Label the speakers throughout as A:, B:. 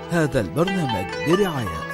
A: هذا البرنامج برعاية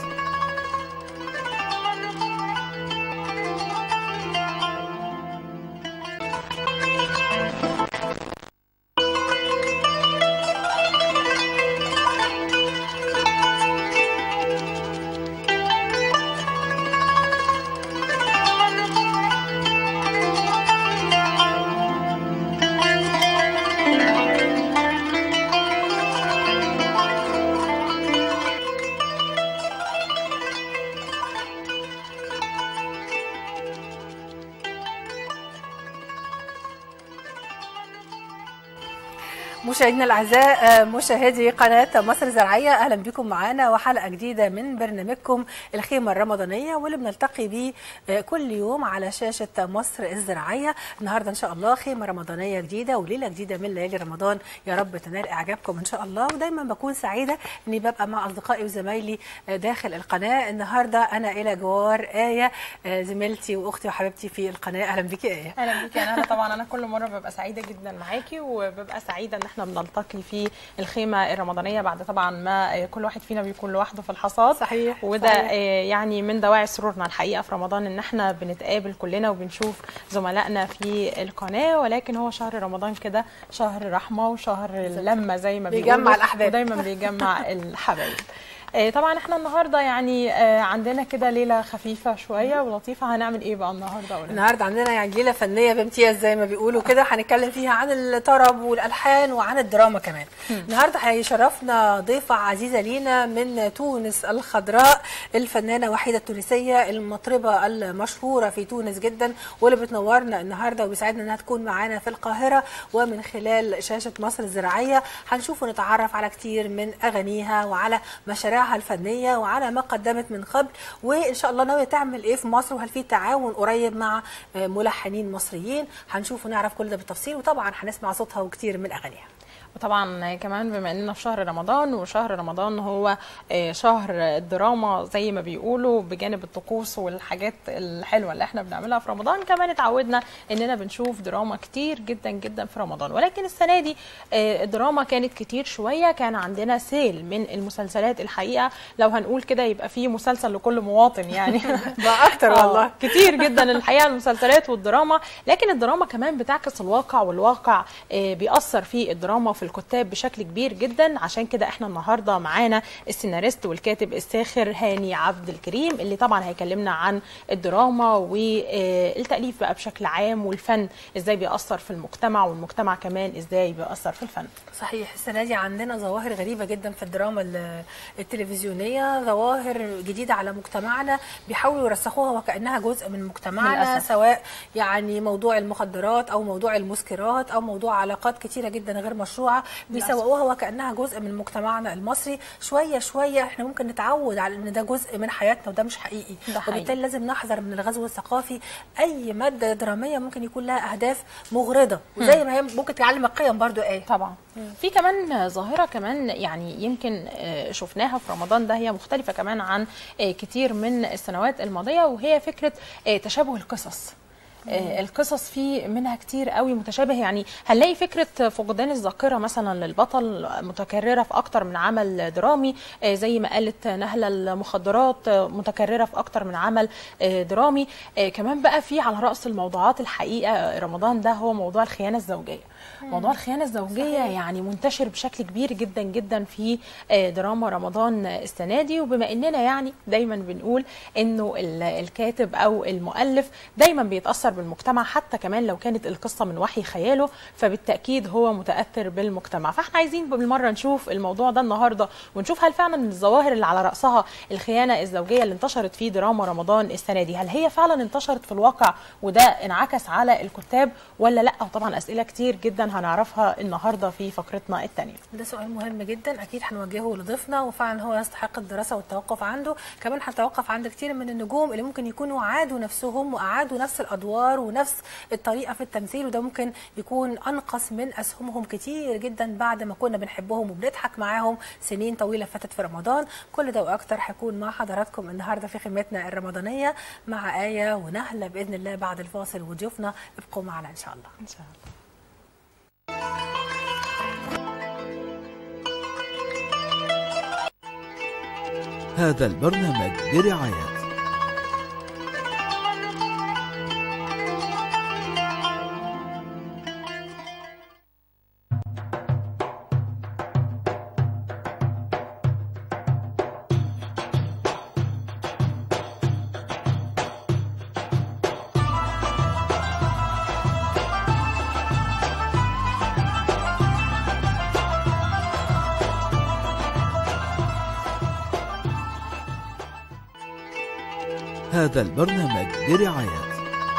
B: مشاهدينا الاعزاء مشاهدي قناه مصر الزراعيه اهلا بكم معانا وحلقه جديده من برنامجكم الخيمه الرمضانيه واللي بنلتقي بيه كل يوم على شاشه مصر الزراعيه النهارده ان شاء الله خيمه رمضانيه جديده وليله جديده من ليالي رمضان يا رب تنال اعجابكم ان شاء الله ودايما بكون سعيده اني ببقى مع اصدقائي وزمايلي داخل القناه النهارده انا الى جوار ايه زميلتي واختي وحبيبتي في القناه اهلا بيكي ايه
C: اهلا بيكي انا طبعا انا كل مره ببقى سعيده جدا معاكي وببقى سعيده ان احنا بنلتقي في الخيمه الرمضانيه بعد طبعا ما كل واحد فينا بيكون لوحده في الحصاد
B: صحيح
C: وده
B: صحيح.
C: يعني من دواعي سرورنا الحقيقه في رمضان ان احنا بنتقابل كلنا وبنشوف زملائنا في القناه ولكن هو شهر رمضان كده شهر رحمه وشهر اللمه زي ما
B: بيجمع
C: بيقولوا
B: الأحباب.
C: ودايما بيجمع الحبايب آه، طبعا احنا النهارده يعني آه، عندنا كده ليله خفيفه شويه ولطيفه هنعمل ايه بقى النهارده ولا
B: النهارده عندنا يعني ليله فنيه بامتياز زي ما بيقولوا كده هنتكلم فيها عن الطرب والالحان وعن الدراما كمان النهارده هيشرفنا ضيفه عزيزه لينا من تونس الخضراء الفنانه وحيده التونسيه المطربه المشهوره في تونس جدا واللي بتنورنا النهارده وبيسعدنا انها تكون معانا في القاهره ومن خلال شاشه مصر الزراعيه هنشوف ونتعرف على كتير من اغانيها وعلى مشاريعها الفنيه وعلى ما قدمت من قبل وان شاء الله ناويه تعمل ايه في مصر وهل في تعاون قريب مع آه، ملحنين مصريين هنشوف ونعرف كل ده بالتفصيل وطبعا هنسمع صوتها وكتير من اغانيها
C: وطبعا كمان بما اننا في شهر رمضان وشهر رمضان هو آه، شهر الدراما زي ما بيقولوا بجانب الطقوس والحاجات الحلوه اللي احنا بنعملها في رمضان كمان اتعودنا اننا بنشوف دراما كتير جدا جدا في رمضان ولكن السنه دي آه، الدراما كانت كتير شويه كان عندنا سيل من المسلسلات الحقيقه لو هنقول كده يبقى في مسلسل لكل مواطن يعني
B: بقى اكتر
C: آه،
B: والله
C: كتير جدا الحقيقه المسلسلات والدراما لكن الدراما كمان بتعكس الواقع والواقع آه، بيأثر في الدراما وفي الكتاب بشكل كبير جدا عشان كده احنا النهارده معانا السيناريست والكاتب الساخر هاني عبد الكريم اللي طبعا هيكلمنا عن الدراما والتأليف بقى بشكل عام والفن ازاي بيأثر في المجتمع والمجتمع كمان ازاي بيأثر في الفن
B: صحيح السنه دي عندنا ظواهر غريبه جدا في الدراما ال- التلفزيونيه ظواهر جديده على مجتمعنا بيحاولوا يرسخوها وكانها جزء من مجتمعنا
C: للأسف.
B: سواء يعني موضوع المخدرات او موضوع المسكرات او موضوع علاقات كتيره جدا غير مشروعه بيسوقوها وكانها جزء من مجتمعنا المصري شويه شويه احنا ممكن نتعود على ان ده جزء من حياتنا وده مش حقيقي
C: ده حقيقي.
B: وبالتالي لازم نحذر من الغزو الثقافي اي ماده دراميه ممكن يكون لها اهداف مغرضه وزي ما هي ممكن تعلم القيم برضو ايه
C: طبعا في كمان ظاهرة كمان يعني يمكن آه، شفناها في رمضان ده هي مختلفة كمان عن آه، كتير من السنوات الماضية وهي فكرة آه، تشابه القصص آه، القصص في منها كتير قوي متشابه يعني هنلاقي فكره فقدان الذاكره مثلا للبطل متكرره في اكتر من عمل درامي آه، زي ما قالت نهله المخدرات آه، متكرره في اكتر من عمل آه، درامي آه، كمان بقى في على راس الموضوعات الحقيقه رمضان ده هو موضوع الخيانه الزوجيه موضوع الخيانه الزوجيه صحيح. يعني منتشر بشكل كبير جدا جدا في آه، دراما رمضان السنه دي وبما اننا يعني دايما بنقول انه ال- الكاتب او المؤلف دايما بيتاثر بالمجتمع حتى كمان لو كانت القصه من وحي خياله فبالتاكيد هو متاثر بالمجتمع فاحنا عايزين بالمره نشوف الموضوع ده النهارده ونشوف هل فعلا الظواهر اللي على راسها الخيانه الزوجيه اللي انتشرت في دراما رمضان السنه دي هل هي فعلا انتشرت في الواقع وده انعكس على الكتاب ولا لا وطبعا اسئله كتير جدا هنعرفها النهارده في فقرتنا الثانيه
B: ده سؤال مهم جدا اكيد هنوجهه لضيفنا وفعلا هو يستحق الدراسه والتوقف عنده كمان هنتوقف عند كتير من النجوم اللي ممكن يكونوا عادوا نفسهم واعادوا نفس الادوار ونفس الطريقه في التمثيل وده ممكن يكون انقص من اسهمهم كتير جدا بعد ما كنا بنحبهم وبنضحك معاهم سنين طويله فاتت في رمضان كل ده واكتر هيكون مع حضراتكم النهارده في خدمتنا الرمضانيه مع ايه ونهله باذن الله بعد الفاصل وضيوفنا ابقوا معنا ان شاء الله
C: ان شاء الله
A: هذا البرنامج برعاية هذا البرنامج برعاية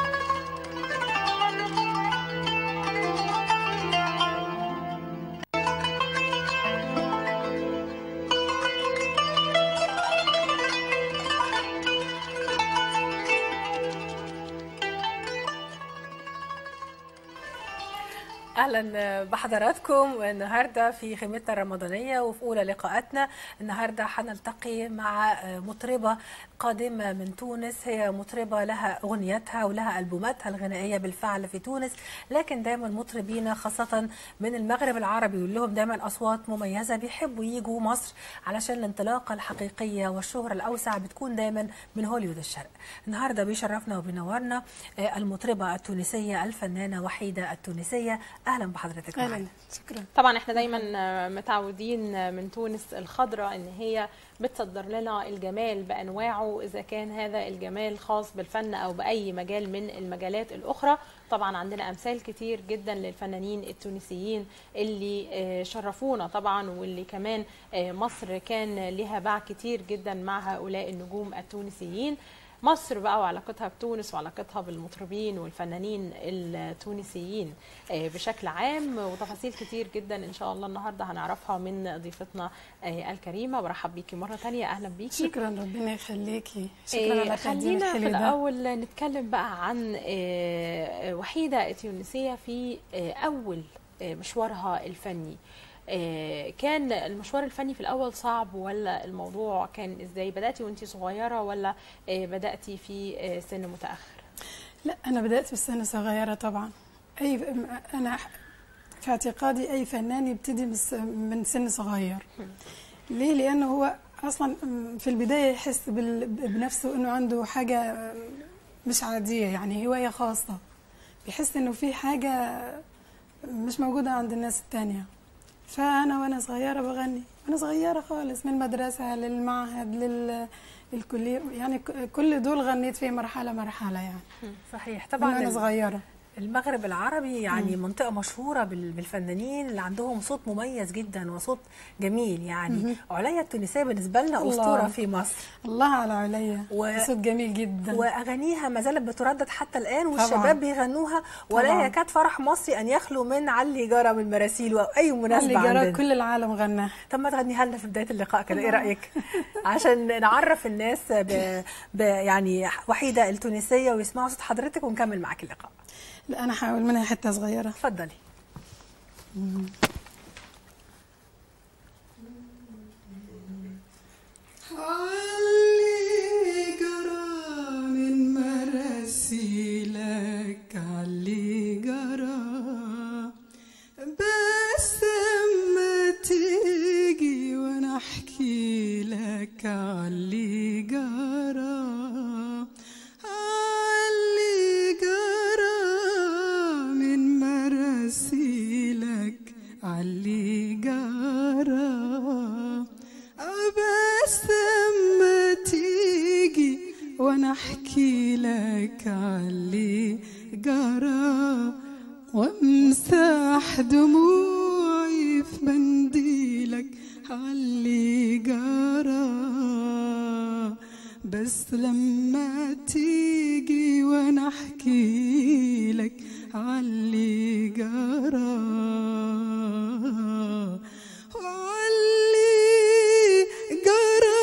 B: اهلا بحضراتكم النهارده في خيمتنا الرمضانيه وفي اولى لقاءاتنا النهارده هنلتقي مع مطربه قادمه من تونس هي مطربه لها اغنياتها ولها البوماتها الغنائيه بالفعل في تونس لكن دايما مطربين خاصه من المغرب العربي ولهم دايما اصوات مميزه بيحبوا يجوا مصر علشان الانطلاقه الحقيقيه والشهره الاوسع بتكون دايما من هوليوود الشرق النهارده بيشرفنا وبينورنا المطربه التونسيه الفنانه وحيده التونسيه اهلا بحضرتك
D: اهلا
B: معانا.
D: شكرا
C: طبعا احنا دايما متعودين من تونس الخضراء ان هي بتصدر لنا الجمال بانواعه اذا كان هذا الجمال خاص بالفن او باي مجال من المجالات الاخرى طبعا عندنا امثال كتير جدا للفنانين التونسيين اللي آه، شرفونا طبعا واللي كمان آه، مصر كان لها باع كتير جدا مع هؤلاء النجوم التونسيين مصر بقى وعلاقتها بتونس وعلاقتها بالمطربين والفنانين التونسيين آه، بشكل عام وتفاصيل كتير جدا ان شاء الله النهارده هنعرفها من ضيفتنا آه، الكريمه برحب بيكي مره تانية اهلا بيكي
D: شكرا ربنا يخليكي شكرا
C: آه،
D: على التقديم
C: خلينا في
D: الحلو ده
C: الاول نتكلم بقى عن آه، وحيده تونسيه في آه، اول آه، مشوارها الفني آه، كان المشوار الفني في الاول صعب ولا الموضوع كان ازاي بداتي وانت صغيره ولا آه، بداتي في آه، سن متاخر
D: لا انا بدات في السنه صغيره طبعا اي انا في اعتقادي اي فنان يبتدي من الس- من سن صغير ليه لانه هو اصلا في البدايه يحس بال- بنفسه انه عنده حاجه مش عاديه يعني هوايه خاصه بيحس انه في حاجه مش موجوده عند الناس التانية فانا وانا صغيره بغني وانا صغيره خالص من المدرسه للمعهد لل الكليه يعني ك- كل دول غنيت فيه مرحله مرحله يعني
B: صحيح
D: طبعا
B: طبعا
D: وانا
B: ال-
D: صغيره
B: المغرب العربي يعني منطقة مشهورة بال- بالفنانين اللي عندهم صوت مميز جدا وصوت جميل يعني عليا التونسية بالنسبة لنا
D: الله.
B: أسطورة في مصر
D: الله على عليا
B: و-
D: صوت جميل جدا
B: وأغانيها ما زالت بتردد حتى الآن
D: طبعاً.
B: والشباب بيغنوها ولا
D: طبعاً.
B: يكاد فرح مصري أن يخلو من علي جرى من مراسيل أو أي
D: اللي
B: مناسبة
D: جرى
B: عندنا
D: كل العالم غناه
B: طب ما تغنيها لنا في بداية اللقاء كده إيه رأيك عشان نعرف الناس ب... ب... يعني وحيدة التونسية ويسمعوا صوت حضرتك ونكمل معاك اللقاء
D: لا انا هحاول منها حته صغيره
B: اتفضلي
D: علي جرى من مراسيلك علي جرى بس اما تيجي وانا احكي لك علي جرى علي جرى من مراسيلك علي جرى بس اما تيجي وانا احكي لك علي جرى وامسح دموعي في منديلك علي جرى بس لما تيجي وانا احكي لك علي جرى وعلي جرى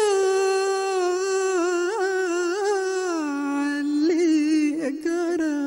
D: علي جرى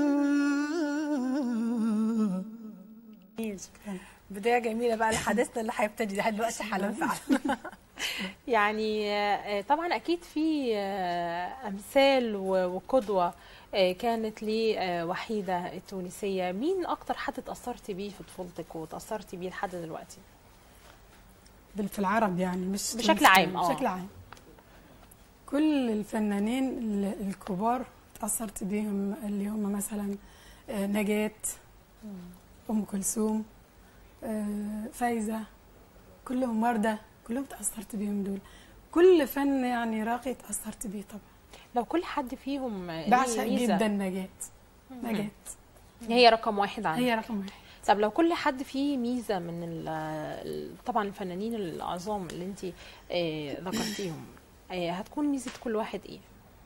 B: جميل. بداية جميلة بقى لحديثنا اللي هيبتدي ده دلوقتي حالا فعلا
C: يعني آه، طبعا اكيد في آه، امثال و- وقدوه آه، كانت لوحيده التونسيه مين اكتر حد اتاثرتي بيه في طفولتك وتاثرتي بيه لحد دلوقتي
D: بال- في العرب يعني مش
C: بشكل
D: تونس
C: عام،
D: يعني،
C: آه.
D: بشكل عام كل الفنانين ال- الكبار تأثرت بيهم اللي هم مثلا آه، نجاة أم كلثوم آه، فايزة كلهم وردة كلهم تأثرت بيهم دول كل فن يعني راقي تأثرت بيه طبعا
C: لو كل حد فيهم ليه
D: بعشق
C: ميزة،
D: جدا نجاة نجاة
C: هي رقم واحد عندي
D: هي رقم واحد
C: طب لو كل حد فيه ميزه من ال- ال- طبعا الفنانين العظام اللي انت ذكرتيهم آه، هتكون ميزه كل واحد ايه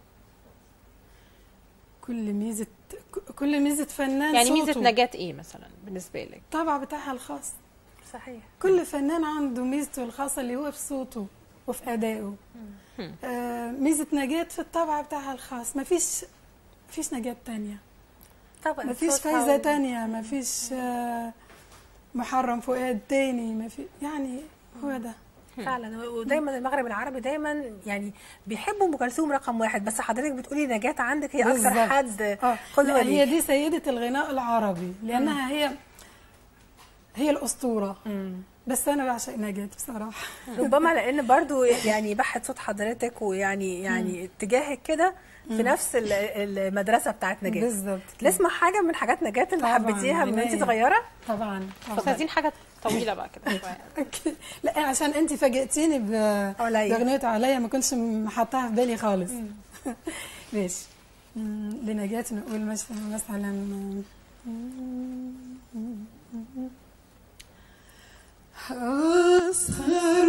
D: كل ميزة ك- كل ميزة فنان
C: يعني
D: صوته.
C: ميزه نجاة ايه مثلا بالنسبه لك
D: الطبع بتاعها الخاص
B: صحيح
D: كل فنان عنده ميزته الخاصة اللي هو في صوته وفي أدائه
C: مم.
D: آه ميزة نجاة في الطبع بتاعها الخاص ما فيش فيش نجاة تانية
B: طبعا
D: ما فيش
B: صوتها
D: فايزة
B: و-
D: تانية ما فيش آه محرم فؤاد تاني ما في يعني هو ده
B: فعلا ودايما المغرب العربي دايما يعني بيحبوا ام كلثوم رقم واحد بس حضرتك بتقولي نجاة عندك هي اكثر
D: بالظبط.
B: حد
D: اه
B: قدوه
D: لا، هي
B: ليك
D: دي سيدة الغناء العربي لأنها هي هي الأسطورة
B: مم.
D: بس أنا بعشق نجاة بصراحة
B: ربما لان برضو يعني بحت صوت حضرتك ويعني يعني اتجاهك كده في نفس ال- المدرسه بتاعت نجاة
D: بالظبط
B: نسمع حاجه من حاجات نجاة اللي
D: طبعاً،
B: حبيتيها من وانت
D: عينيا.
B: صغيره
D: طبعا
C: بس
D: طبعا
C: عايزين حاجه طويله بقى كده شويه
D: أكيد. لا عشان انت فاجئتيني ب
B: عليا.
D: باغنيه عليا ما كنتش محطاها في بالي خالص ماشي مم، لنجاة نقول مثلا مثلا أسهر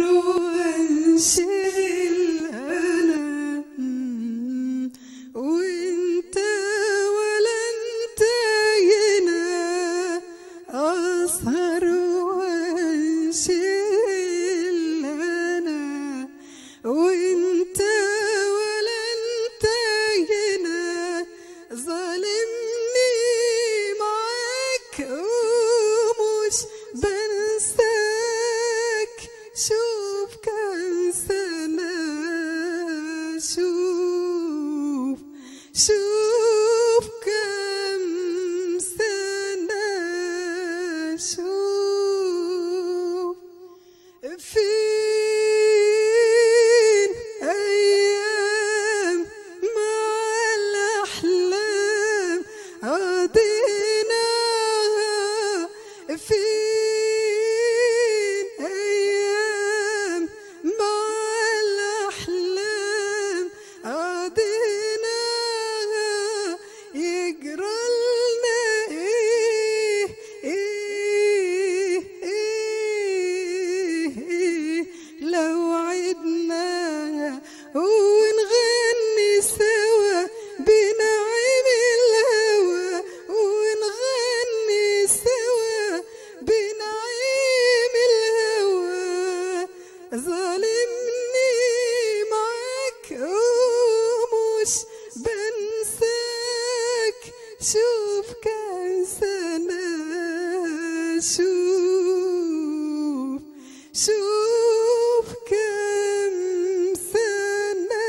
D: وانشغل أنا مم، وانت ولا انت هنا أسهر وانشغل أنا وانت ولا انت هنا ظالمني معاك ومش بنساك شوف كم سنة شوف شوف كم سنة شوف فين أيام مع الأحلام قضيناها فين أيام مع الأحلام قضيناها يجرى لنا إيه إيه إيه إيه لو عدنا ونغني سوا بنعيم الهوى ونغني سوا بنعيم الهوى ظالمني معاك ومش بنساك شوف كم سنة شوف شوف كم سنة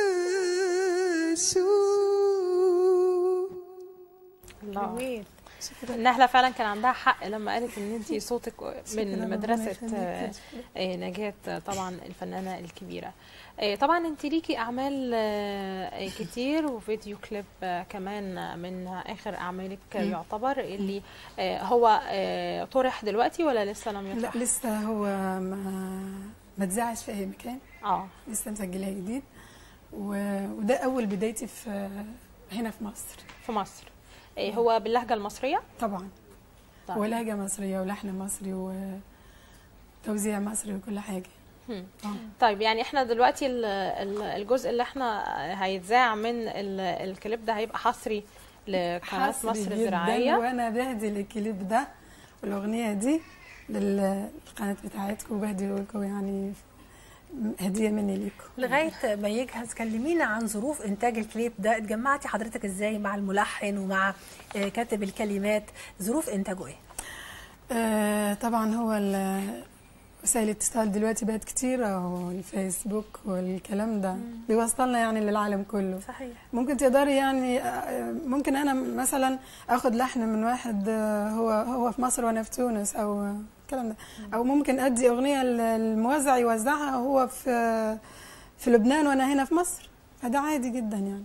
D: شوف
C: الله
B: جميل
C: النهله فعلا كان عندها حق لما قالت ان انت صوتك
D: شكراً،
C: من
D: ربنا
C: مدرسه
D: يخليك.
C: آه، آه، نجاة آه، طبعا الفنانه الكبيره آه، طبعا انت ليكي اعمال آه، آه، كتير وفيديو كليب آه، كمان من اخر اعمالك آه،
D: مم.
C: يعتبر اللي آه، هو آه، طرح دلوقتي ولا لسه لم
D: لا
C: يطرح
D: لسه هو ما ما اتذاعش في اي مكان
C: اه
D: لسه مسجلها جديد و... وده اول بدايتي في هنا في مصر
C: في مصر آه، هو باللهجه المصريه
D: طبعا
C: طيب.
D: ولهجه مصريه ولحن مصري وتوزيع مصري وكل حاجه
C: هم.
D: آه.
C: طيب يعني احنا دلوقتي ال- ال- الجزء اللي احنا هيتذاع من ال- الكليب ده هيبقى حصري لقناه
D: حصري
C: مصر
D: جداً،
C: الزراعيه
D: وانا بهدي الكليب ده والاغنيه دي للقناه بتاعتكم وبهدي لكم يعني هديه مني ليكم
B: لغايه ما يجهز كلمينا عن ظروف انتاج الكليب ده اتجمعتي حضرتك ازاي مع الملحن ومع آه، كاتب الكلمات ظروف انتاجه ايه
D: آه طبعا هو ال- وسائل الاتصال دلوقتي بقت كتيرة والفيسبوك والكلام ده بيوصلنا يعني للعالم كله
B: صحيح
D: ممكن تقدري يعني آه، ممكن انا مثلا اخد لحن من واحد آه، هو هو في مصر وانا في تونس او آه، الكلام ده او ممكن ادي اغنيه للموزع يوزعها هو في في لبنان وانا هنا في مصر ده عادي جدا يعني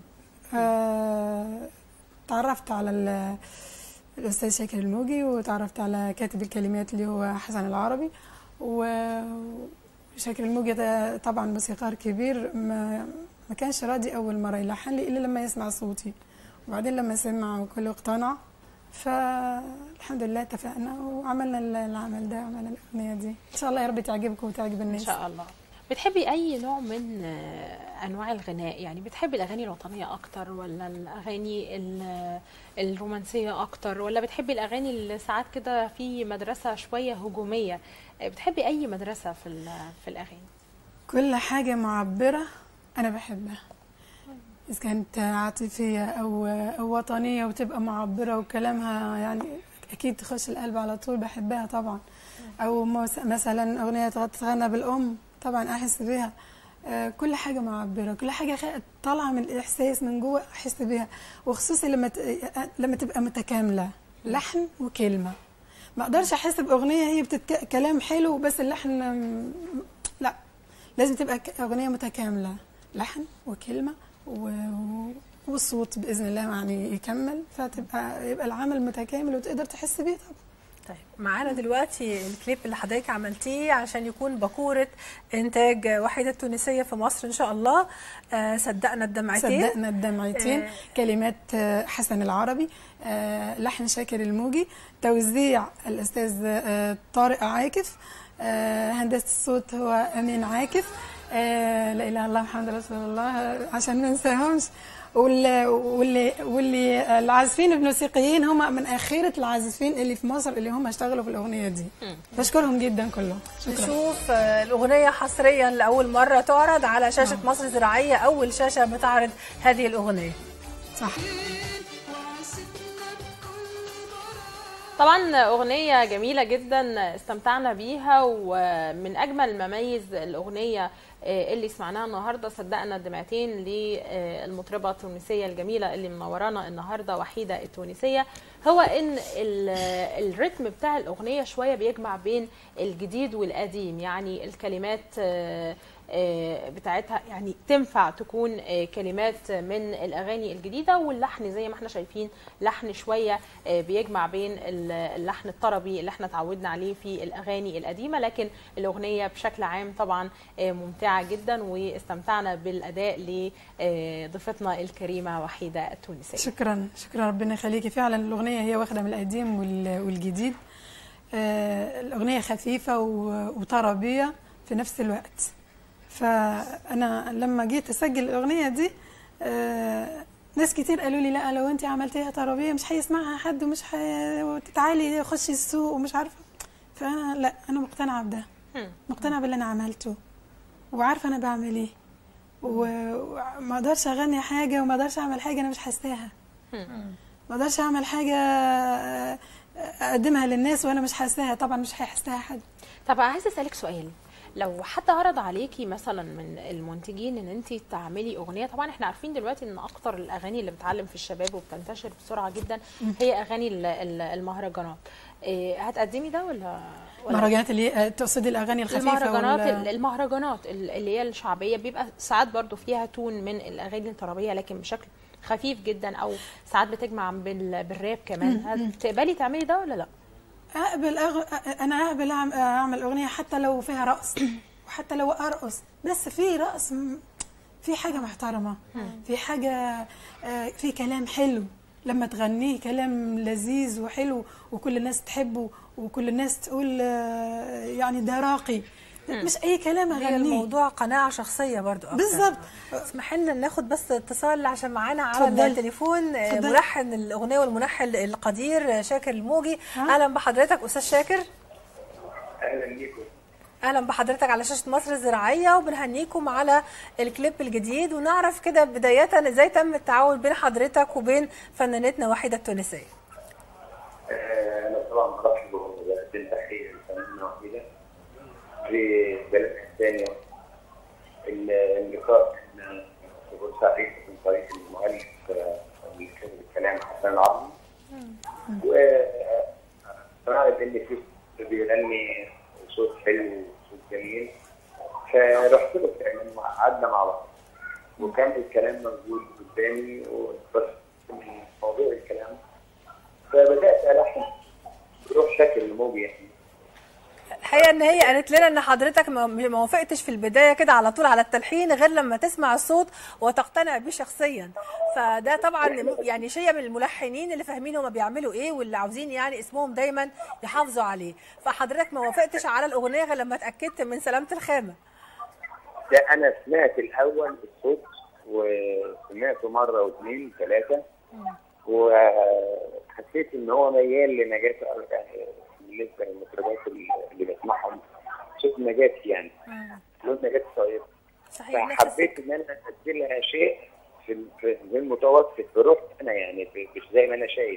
D: آه تعرفت على ال- الأستاذ شاكر الموجي وتعرفت على كاتب الكلمات اللي هو حسن العربي وشاكر الموجي ده طبعا موسيقار كبير ما ما كانش راضي أول مرة يلحن لي إلا لما يسمع صوتي وبعدين لما سمع وكله اقتنع فالحمد لله اتفقنا وعملنا ال- العمل ده عملنا الأغنية دي إن شاء الله يا رب تعجبكم وتعجب
C: ان
D: الناس
C: شاء الله بتحبي اي نوع من آه، انواع الغناء يعني بتحبي الاغاني الوطنيه اكتر ولا الاغاني ال- الرومانسيه اكتر ولا بتحبي الاغاني اللي ساعات كده في مدرسه شويه هجوميه آه، بتحبي اي مدرسه في ال- في الاغاني
D: كل حاجة معبرة أنا بحبها إذا كانت عاطفية أو أو وطنية وتبقى معبرة وكلامها يعني أكيد تخش القلب على طول بحبها طبعا أو مس- مثلا أغنية تغنى بالأم طبعا أحس بيها آه، كل حاجة معبرة كل حاجة خ- طالعة من الإحساس من جوه أحس بيها وخصوصي لما ت- آه، لما تبقى متكاملة لحن وكلمة ما أقدرش أحس بأغنية هي بتتك... كلام حلو بس اللحن م- لا لازم تبقى ك- أغنية متكاملة لحن وكلمة و... و- والصوت بإذن الله يعني يكمل فتبقى يبقى العمل متكامل وتقدر تحس بيه طبعا
B: طيب معانا دلوقتي الكليب اللي حضرتك عملتيه عشان يكون باكورة إنتاج وحيدة التونسية في مصر إن شاء الله آه صدقنا الدمعتين
D: صدقنا الدمعتين
B: آه.
D: كلمات آه، حسن العربي آه، لحن شاكر الموجي توزيع الأستاذ آه، طارق عاكف آه، هندسة الصوت هو أمين عاكف آه، لا إله إلا الله محمد رسول الله آه، عشان ما ننساهمش واللي واللي واللي العازفين الموسيقيين هم من أخيرة العازفين اللي في مصر اللي هم اشتغلوا في الأغنية دي بشكرهم جدا كلهم شكرا
B: نشوف آه، الأغنية حصريا لأول مرة تعرض على شاشة مصر الزراعية أول شاشة بتعرض هذه الأغنية
D: صح
C: طبعا أغنية جميلة جدا استمتعنا بيها ومن أجمل مميز الأغنية آه، اللي سمعناها النهارده صدقنا الدمعتين للمطربة التونسية الجميلة اللي منورانا النهارده وحيدة التونسية هو إن ال- الريتم بتاع الأغنية شوية بيجمع بين الجديد والقديم يعني الكلمات آه، آه، بتاعتها يعني تنفع تكون آه، كلمات من الاغاني الجديده واللحن زي ما احنا شايفين لحن شويه آه، بيجمع بين ال- اللحن الطربي اللي احنا اتعودنا عليه في الاغاني القديمه لكن الاغنيه بشكل عام طبعا آه، ممتعه جدا واستمتعنا بالاداء لضيفتنا الكريمه وحيده التونسيه
D: شكرا شكرا ربنا يخليكي فعلا الاغنيه هي واخده من القديم وال- والجديد آه، الاغنيه خفيفه و- وطربيه في نفس الوقت فانا لما جيت اسجل الاغنيه دي آه، ناس كتير قالوا لي لا لو انت عملتيها طربيه مش هيسمعها حد ومش حي... تعالي خشي السوق ومش عارفه فانا لا انا مقتنعه بده
C: هم.
D: مقتنعه باللي انا عملته وعارفه انا بعمل ايه و- وما اقدرش اغني حاجه وما اقدرش اعمل حاجه انا مش حاساها ما اقدرش اعمل حاجه آه، اقدمها للناس وانا مش حاساها طبعا مش هيحسها حد
C: طب عايزه اسالك سؤال لو حد عرض عليكي مثلا من المنتجين ان انت تعملي اغنيه طبعا احنا عارفين دلوقتي ان اكتر الاغاني اللي بتعلم في الشباب وبتنتشر بسرعه جدا هي اغاني ال- ال- المهرجانات إيه، هتقدمي ده ولا ولا
D: مهرجانات اللي آه، تقصدي الاغاني الخفيفه
C: المهرجانات
D: وال-
C: المهرجانات اللي هي الشعبيه بيبقى ساعات برضو فيها تون من الاغاني الطربيه لكن بشكل خفيف جدا او ساعات بتجمع بال- بالراب كمان هتقبلي تعملي ده ولا لا
D: اقبل أغ... انا اقبل أعم- اعمل اغنيه حتى لو فيها رقص وحتى لو ارقص بس في رقص م- في حاجه محترمه في حاجه آه، في كلام حلو لما تغنيه كلام لذيذ وحلو وكل الناس تحبه وكل الناس تقول آه، يعني ده راقي مش اي كلام
B: هي
D: اغنيه
B: الموضوع قناعة شخصية برضو أكتر.
D: بالظبط
B: اسمح لنا ناخد بس اتصال عشان معانا على
D: اتفضلي.
B: التليفون آه،
D: اتفضلي.
B: ملحن الاغنيه والملحن القدير آه، شاكر الموجي
D: ها؟
B: اهلا بحضرتك استاذ شاكر
E: اهلا بيكم
B: اهلا بحضرتك على شاشه مصر الزراعيه وبنهنيكم على الكليب الجديد ونعرف كده بدايه ازاي تم التعاون بين حضرتك وبين فنانتنا وحيده التونسيه
E: آه، انا طبعا برحب وبقدم تحيه للفنانه وحيده في بلدها الثانيه ال- اللقاء كان في بورسعيد من طريق المؤلف آه، اللي كتب الكلام حسن العظمي وسمعت ان في بيغني صوت حلو وصوت جميل فرحت له فعلا قعدنا مع بعض وكان الكلام موجود قدامي بس من موضوع الكلام فبدات الحن بروح شكل موجي يعني
B: الحقيقه ان هي قالت لنا ان حضرتك ما ما وافقتش في البدايه كده على طول على التلحين غير لما تسمع الصوت وتقتنع بيه شخصيا فده طبعا يعني شيء من الملحنين اللي فاهمين هما بيعملوا ايه واللي عاوزين يعني اسمهم دايما يحافظوا عليه فحضرتك ما وافقتش على الاغنيه غير لما اتاكدت من سلامه الخامه
E: ده انا سمعت الاول الصوت وسمعته مره واثنين ثلاثه وحسيت ان هو ميال لنجاة يعني بالنسبه للمطربات اللي بسمعهم صوت نجاة يعني لون نجاة صغير
B: صحيح نفس
E: فحبيت ان انا ادي لها شيء في في في المتوسط في روح انا يعني في- مش زي ما انا شايف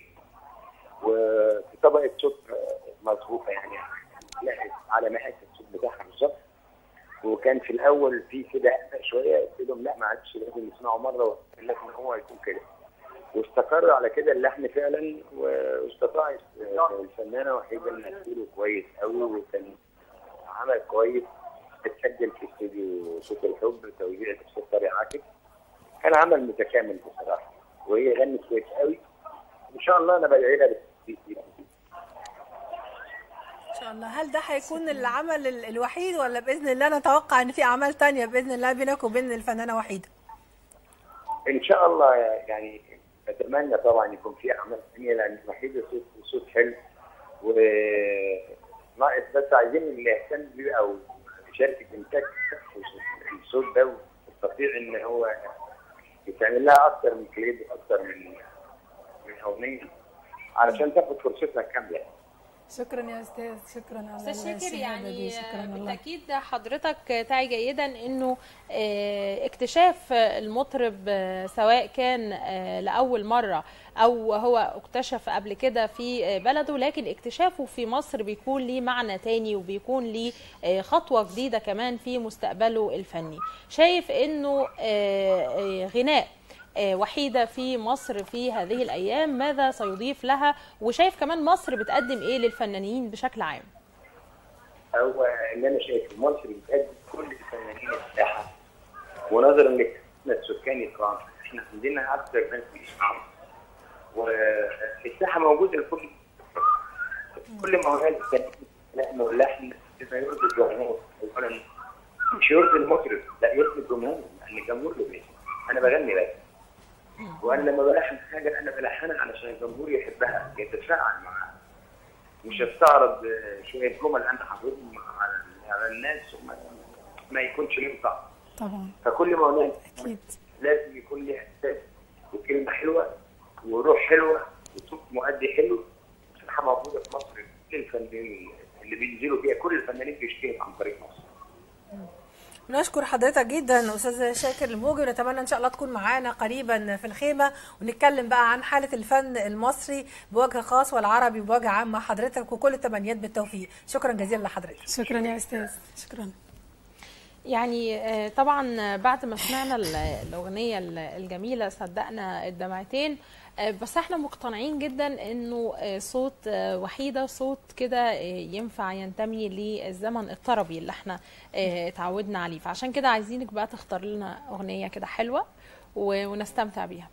E: وفي طبقه صوت مظبوطه يعني لا على مقاس الصوت بتاعها بالظبط وكان في الاول في كده قلق شويه قلت لهم لا ما عادش لازم نسمعه مره لازم هو يكون كده واستقر على كده اللحن فعلا واستطاعت الفنانه وحيده انها تقوله كويس قوي وكان عمل كويس اتسجل في استوديو صوت الحب توزيع الاستاذ طارق عاكف كان عمل متكامل بصراحه وهي غنت كويس قوي ان شاء الله انا بدعي لها بالتوفيق
B: ان شاء الله هل ده هيكون العمل ال- الوحيد ولا باذن الله نتوقع ان في اعمال تانية باذن الله بينك وبين الفنانه وحيده
E: ان شاء الله يعني اتمنى طبعا يكون في اعمال ثانيه لان وحيده صوت صوت حلو و ناقص بس عايزين اللي يهتم بيه او شركه انتاج الصوت ده ويستطيع ان هو يتعمل لها اكتر من كليب واكتر من من اغنيه علشان تاخد فرصتها كامله
D: شكرا يا استاذ شكرا على
C: استاذ شاكر
D: الشهادة
C: يعني
D: دي شكرا والله
C: بالتاكيد حضرتك تعي جيدا انه آه، اكتشاف المطرب آه، سواء كان آه، لاول مره او هو اكتشف قبل كده في آه، بلده لكن اكتشافه في مصر بيكون ليه معنى تاني وبيكون ليه آه، خطوه جديده كمان في مستقبله الفني شايف انه آه، آه، غناء آه، وحيدة في مصر في هذه الأيام ماذا سيضيف لها وشايف كمان مصر بتقدم إيه للفنانين بشكل عام
E: هو اللي انا شايفه مصر بتقدم كل الفنانين الساحه ونظرا لكثرة السكان الكرام احنا عندنا اكثر ناس بيسمعوا والساحه موجوده لكل كل ما هو هذا لحن واللحن بما يرضي الجمهور اولا مش يرضي المطرب لا يرضي الجمهور لان الجمهور اللي بيسمع انا بغني بس وانا لما بلحن حاجه انا بلحنها علشان الجمهور يحبها يتفاعل معاها مش هستعرض آه، شويه جمل انا حافظهم على على الناس وما ما يكونش ليهم طعم
D: طبعا
E: فكل ما هناك
D: اكيد
E: لازم يكون ليه احساس وكلمه حلوه وروح حلوه وصوت مؤدي حلو بصراحه موجوده في مصر كل الفنانين اللي بينزلوا فيها كل الفنانين بيشتغلوا عن طريق مصر
B: نشكر حضرتك جدا استاذ شاكر الموجي ونتمنى ان شاء الله تكون معانا قريبا في الخيمه ونتكلم بقى عن حاله الفن المصري بوجه خاص والعربي بوجه عام مع حضرتك وكل التمنيات بالتوفيق شكرا جزيلا لحضرتك
D: شكرا يا استاذ شكرا
C: يعني آه، طبعا بعد ما سمعنا ال- الأغنية ال- الجميلة صدقنا الدمعتين آه، بس احنا مقتنعين جدا انه آه، صوت آه، وحيدة صوت كده آه، ينفع ينتمي للزمن الطربي اللي احنا آه، اتعودنا عليه فعشان كده عايزينك بقى تختار لنا أغنية كده حلوة و- ونستمتع بيها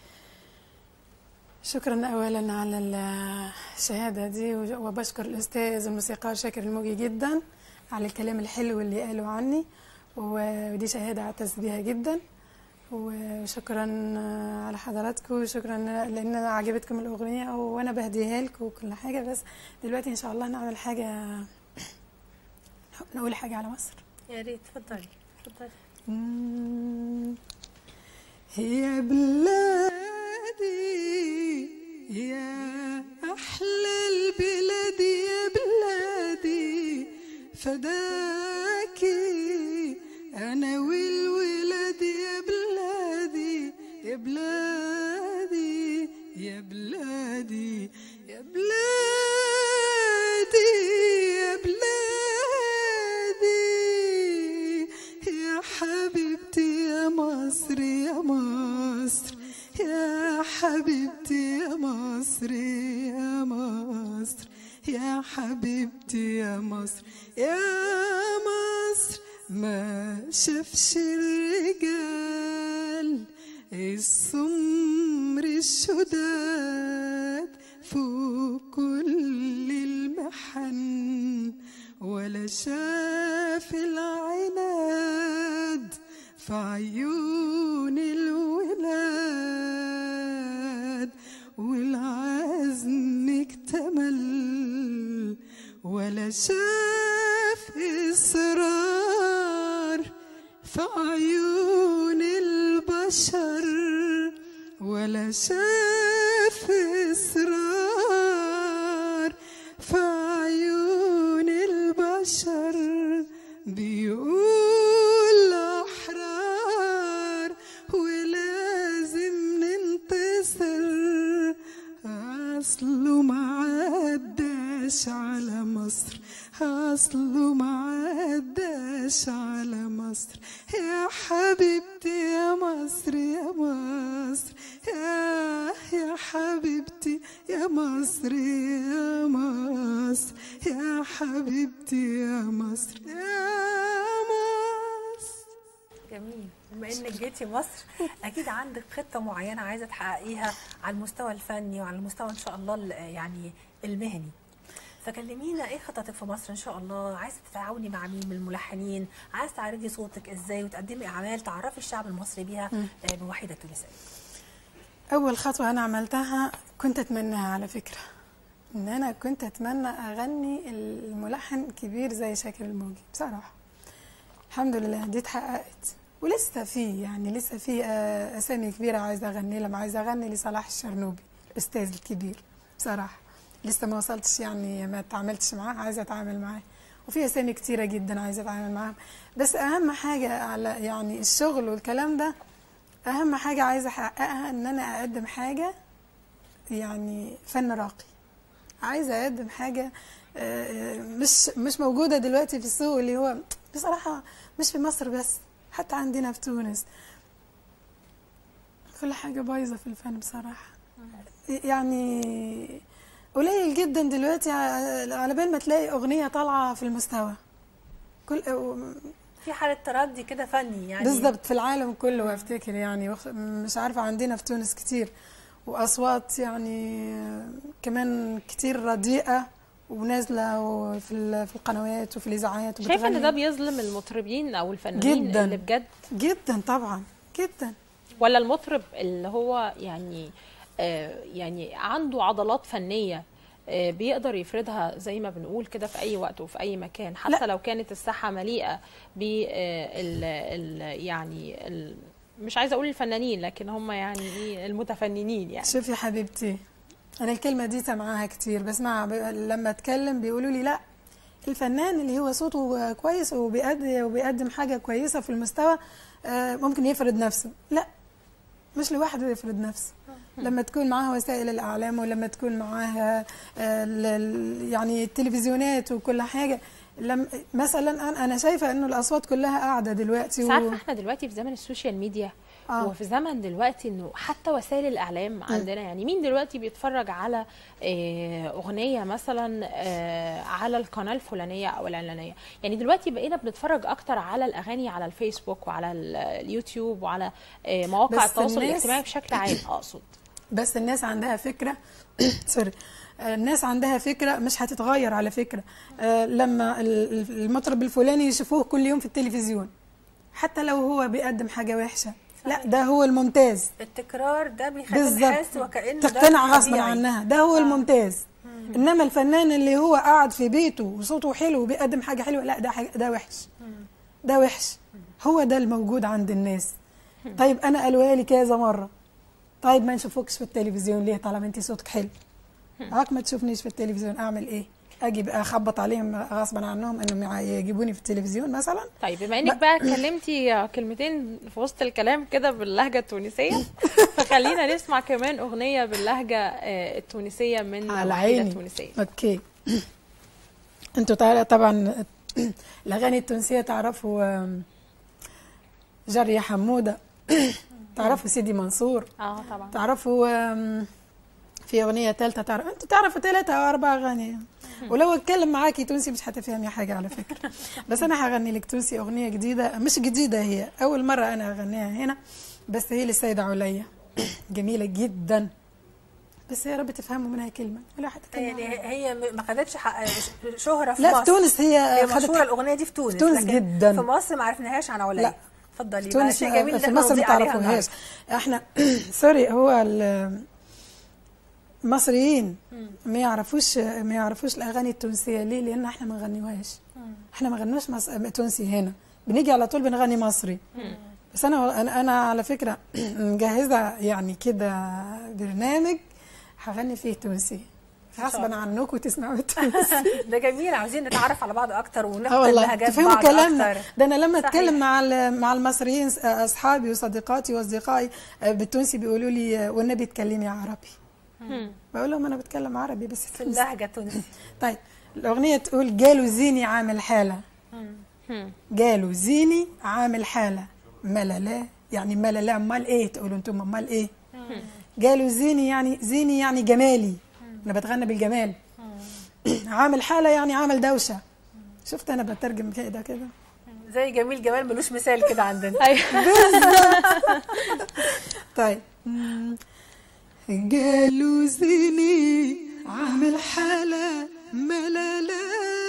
D: شكرا اولا على الشهاده دي وبشكر الاستاذ الموسيقار شاكر الموجي جدا على الكلام الحلو اللي قاله عني ودي شهاده اعتز بيها جدا وشكرا على حضراتكم وشكرا لان عجبتكم الاغنيه وانا بهديها لكم وكل حاجه بس دلوقتي ان شاء الله نعمل حاجه نقول حاجه على مصر
B: يا ريت اتفضلي اتفضلي
D: مم. يا بلادي يا أحلى البلاد يا بلادي فداكي أنا والولاد يا بلادي يا بلادي يا بلادي يا بلادي يا بلادي يا حبيبتي يا مصر يا مصر يا حبيبتي يا مصر يا مصر يا حبيبتي يا مصر يا مصر ما شافش الرجال
F: السمر الشداد فوق كل المحن ولا شاف العناد في عيون الولاد والعزم اكتمل ولا شاف إصرار في عيون البشر ولا شاف إصرار في عيون البشر بيقول أحرار ولازم ننتصر أصله ما عداش على مصر أصله ما عداش على مصر يا حبيبتي يا مصر يا مصر يا يا حبيبتي يا مصر يا مصر يا حبيبتي يا مصر يا مصر
B: جميل بما انك جيتي مصر اكيد عندك خطه معينه عايزه تحققيها على المستوى الفني وعلى المستوى ان شاء الله ال- يعني المهني فكلمينا ايه خططك في مصر ان شاء الله عايزه تتعاوني مع مين من الملحنين عايزه تعرضي صوتك ازاي وتقدمي اعمال تعرفي الشعب المصري بيها آه، بوحيده تونسيه
D: اول خطوه انا عملتها كنت اتمناها على فكره ان انا كنت اتمنى اغني الملحن كبير زي شاكر الموجي بصراحه الحمد لله دي اتحققت ولسه في يعني لسه في آه، اسامي كبيره عايزه اغني لما عايزه اغني لصلاح الشرنوبي الاستاذ الكبير بصراحه لسه ما وصلتش يعني ما اتعاملتش معاه عايزه اتعامل معاه وفي اسامي كتيره جدا عايزه اتعامل معاها بس اهم حاجه على يعني الشغل والكلام ده اهم حاجه عايزه احققها ان انا اقدم حاجه يعني فن راقي عايزه اقدم حاجه آه، مش مش موجوده دلوقتي في السوق اللي هو بصراحه مش في مصر بس حتى عندنا في تونس كل حاجه بايظه في الفن بصراحه يعني قليل جدا دلوقتي ع- على بال ما تلاقي اغنيه طالعه في المستوى كل
B: في حاله تردي كده فني يعني
D: بالضبط في العالم كله افتكر يعني وخ- مش عارفه عندنا في تونس كتير واصوات يعني آه، كمان كتير رديئه ونازله وفي ال- في القنوات وفي الاذاعات
C: شايفه ان
D: وبتغني.
C: ده بيظلم المطربين او الفنانين
D: جداً.
C: اللي بجد
D: جدا طبعا جدا
C: ولا المطرب اللي هو يعني آه يعني عنده عضلات فنيه آه بيقدر يفردها زي ما بنقول كده في اي وقت وفي اي مكان حتى
D: لا.
C: لو كانت الساحه مليئه ب ال ال يعني ال مش عايزه اقول الفنانين لكن هم يعني ايه المتفننين يعني
D: شوفي يا حبيبتي انا الكلمه دي سامعاها كتير بسمعها ب... لما اتكلم بيقولوا لي لا الفنان اللي هو صوته كويس وبيقدم وبيقدم حاجه كويسه في المستوى آه، ممكن يفرض نفسه لا مش لوحده يفرض نفسه لما تكون معاها وسائل الاعلام ولما تكون معاها آه، ال- ال- يعني التلفزيونات وكل حاجه لم مثلا انا أنا شايفه انه الاصوات كلها قاعده دلوقتي
C: بس عارفه احنا دلوقتي في زمن السوشيال ميديا
D: آه.
C: وفي زمن دلوقتي انه حتى وسائل الاعلام عندنا يعني مين دلوقتي بيتفرج على آه، اغنيه مثلا آه، على القناه الفلانيه او العلانيه يعني دلوقتي بقينا بنتفرج اكتر على الاغاني على الفيسبوك وعلى ال- اليوتيوب وعلى آه، مواقع
D: بس
C: التواصل
D: الناس-
C: الاجتماعي بشكل عام اقصد
D: بس الناس عندها فكرة سوري آه، الناس عندها فكرة مش هتتغير على فكرة آه، لما ال- ال- المطرب الفلاني يشوفوه كل يوم في التلفزيون حتى لو هو بيقدم حاجة وحشة لا ده هو الممتاز
B: التكرار ده بيخلينا
D: بالظبط
B: نحس وكانه ده
D: تقتنع غصبا
B: طبيعي.
D: عنها ده هو الممتاز انما الفنان اللي هو قاعد في بيته وصوته حلو وبيقدم حاجة حلوة لا ده حاجة ده وحش ده وحش هو ده الموجود عند الناس طيب انا قالوها لي كذا مره طيب ما نشوفوكش في التلفزيون ليه طالما انت صوتك حلو هاك ما تشوفنيش في التلفزيون اعمل ايه اجي بقى اخبط عليهم غصبا عنهم انهم يع- يجيبوني في التلفزيون مثلا
C: طيب بما انك بقى اتكلمتي كلمتين في وسط الكلام كده باللهجه التونسيه فخلينا نسمع كمان اغنيه باللهجه آه، التونسيه من
D: على
C: وحيدة
D: عيني
C: التونسيه
D: اوكي انتوا تعرف طبعا الاغاني التونسيه تعرفوا آم، جرية حموده تعرفوا سيدي منصور
C: اه طبعا
D: تعرفوا آم، في اغنيه ثالثه تعرف انتوا تعرفوا ثلاثه او اربع اغاني ولو اتكلم معاكي تونسي مش هتفهمي حاجه على فكره بس انا هغني لك تونسي اغنيه جديده مش جديده هي اول مره انا اغنيها هنا بس هي للسيدة عليا جميلة جدا بس يا رب تفهموا منها كلمة ولا حد
B: يعني هي ما خدتش حق شهرة في
D: لا
B: مصر
D: في تونس هي
B: هي
D: خدت
B: مشهورة الأغنية دي في تونس
D: في تونس
B: لكن
D: جدا
B: في مصر ما عرفناهاش عن عليا
D: لا.
B: اتفضلي
D: في
B: بقى
D: تونس
B: شيء جميل
D: في
B: إن
D: مصر ما
B: نضيء عليها
D: تعرفوهاش احنا سوري هو ال- المصريين ما يعرفوش ما يعرفوش الاغاني التونسيه ليه لان احنا ما نغنيوهاش احنا ما غنوش مص... تونسي هنا بنيجي على طول بنغني مصري بس انا انا أنا على فكره مجهزه يعني كده برنامج هغني فيه تونسي غصبا عنكم تسمعوا التونسي
B: ده جميل عاوزين نتعرف على بعض أكتر
D: اه
B: ونفهم
D: والله
B: لهجات
D: تفهموا
B: بعض
D: كلامنا
B: أكتر
D: ده انا لما
B: صحيح.
D: اتكلم مع ال- مع المصريين س- اصحابي وصديقاتي واصدقائي آه، بالتونسي بيقولوا لي آه، والنبي اتكلمي عربي بقول لهم انا بتكلم عربي بس
B: في
D: تونسي
B: اللهجة التونسية
D: طيب الاغنيه تقول جالوا زيني عامل حاله جالوا زيني عامل حاله مللا يعني مللا امال ايه تقولوا انتم امال ايه جالوا زيني يعني زيني يعني جمالي انا بتغنى بالجمال عامل حاله يعني عامل دوشه شفت انا بترجم كده كده
B: زي جميل جمال ملوش مثال كده عندنا
C: ايوه
D: طيب
F: قالوا زيني عامل حالة ملالة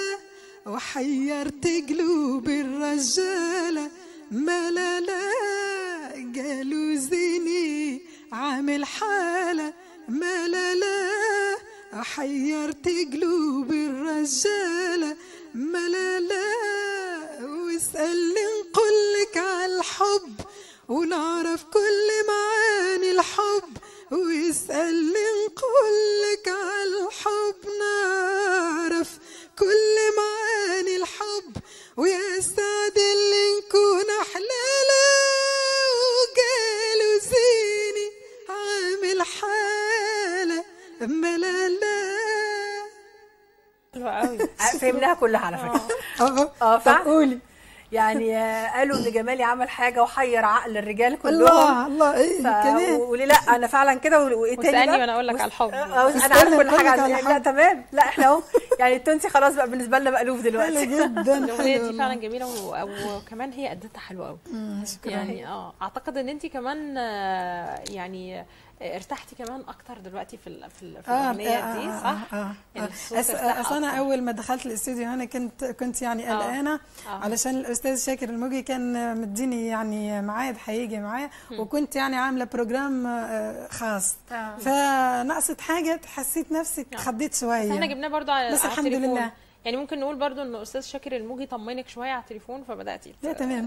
F: وحيرت قلوب الرجالة ملالة قالوا زيني عامل حالة ملالة حيرت قلوب الرجالة ملالة واسألني نقولك عالحب ونعرف كل معاني الحب واسألني نقولك عالحب نعرف كل معاني الحب ويا سعد اللي نكون أحلالة وقالوا زيني عامل حالة ملالة
C: حلوة قوي
B: فهمناها كلها على فكرة
D: اه
B: اه
D: طب
B: فعلا
D: قولي
B: يعني آه، قالوا ان جمالي عمل حاجه وحير عقل الرجال كلهم
D: الله الله ايه
B: ف...
D: كمان
B: وليه لا انا فعلا كده و- وايه تاني
C: واسألني
B: بقى؟
C: وأنا أقول لك
B: وس-
C: على الحب.
B: آه، انا
D: اسألني
B: عارف كل
D: أقول
B: حاجه
D: لك
B: عن
D: على
B: لا
D: الحب.
B: تمام لا احنا اهو يعني التونسي خلاص بقى بالنسبه لنا مألوف
D: حلو
B: دلوقتي
D: جدا
C: الاغنيه
D: حلو
C: دي فعلا جميله و- وكمان هي ادتها حلوه قوي
D: شكرا
C: يعني اه اعتقد ان انت كمان آه، يعني آه، ارتحتي كمان اكتر دلوقتي في ال- في ال- في الاغنيه دي صح؟
D: اه اه
C: يعني الصوت
D: أس...
C: ارتاح
D: اصل انا
C: أكتر.
D: اول ما دخلت الاستوديو هنا كنت كنت يعني
C: آه.
D: قلقانه
C: آه.
D: علشان الاستاذ شاكر الموجي كان مديني يعني ميعاد هيجي معاه وكنت يعني عامله بروجرام آه، خاص
B: آه.
D: فنقصت حاجه حسيت نفسك
C: آه.
D: خضيت
C: بس
D: شويه
C: احنا جبناه برضو على
D: بس
C: على
D: الحمد
C: التليفون.
D: لله.
C: يعني ممكن نقول برضو ان استاذ شاكر الموجي طمنك شويه على التليفون فبداتي
D: لا تمام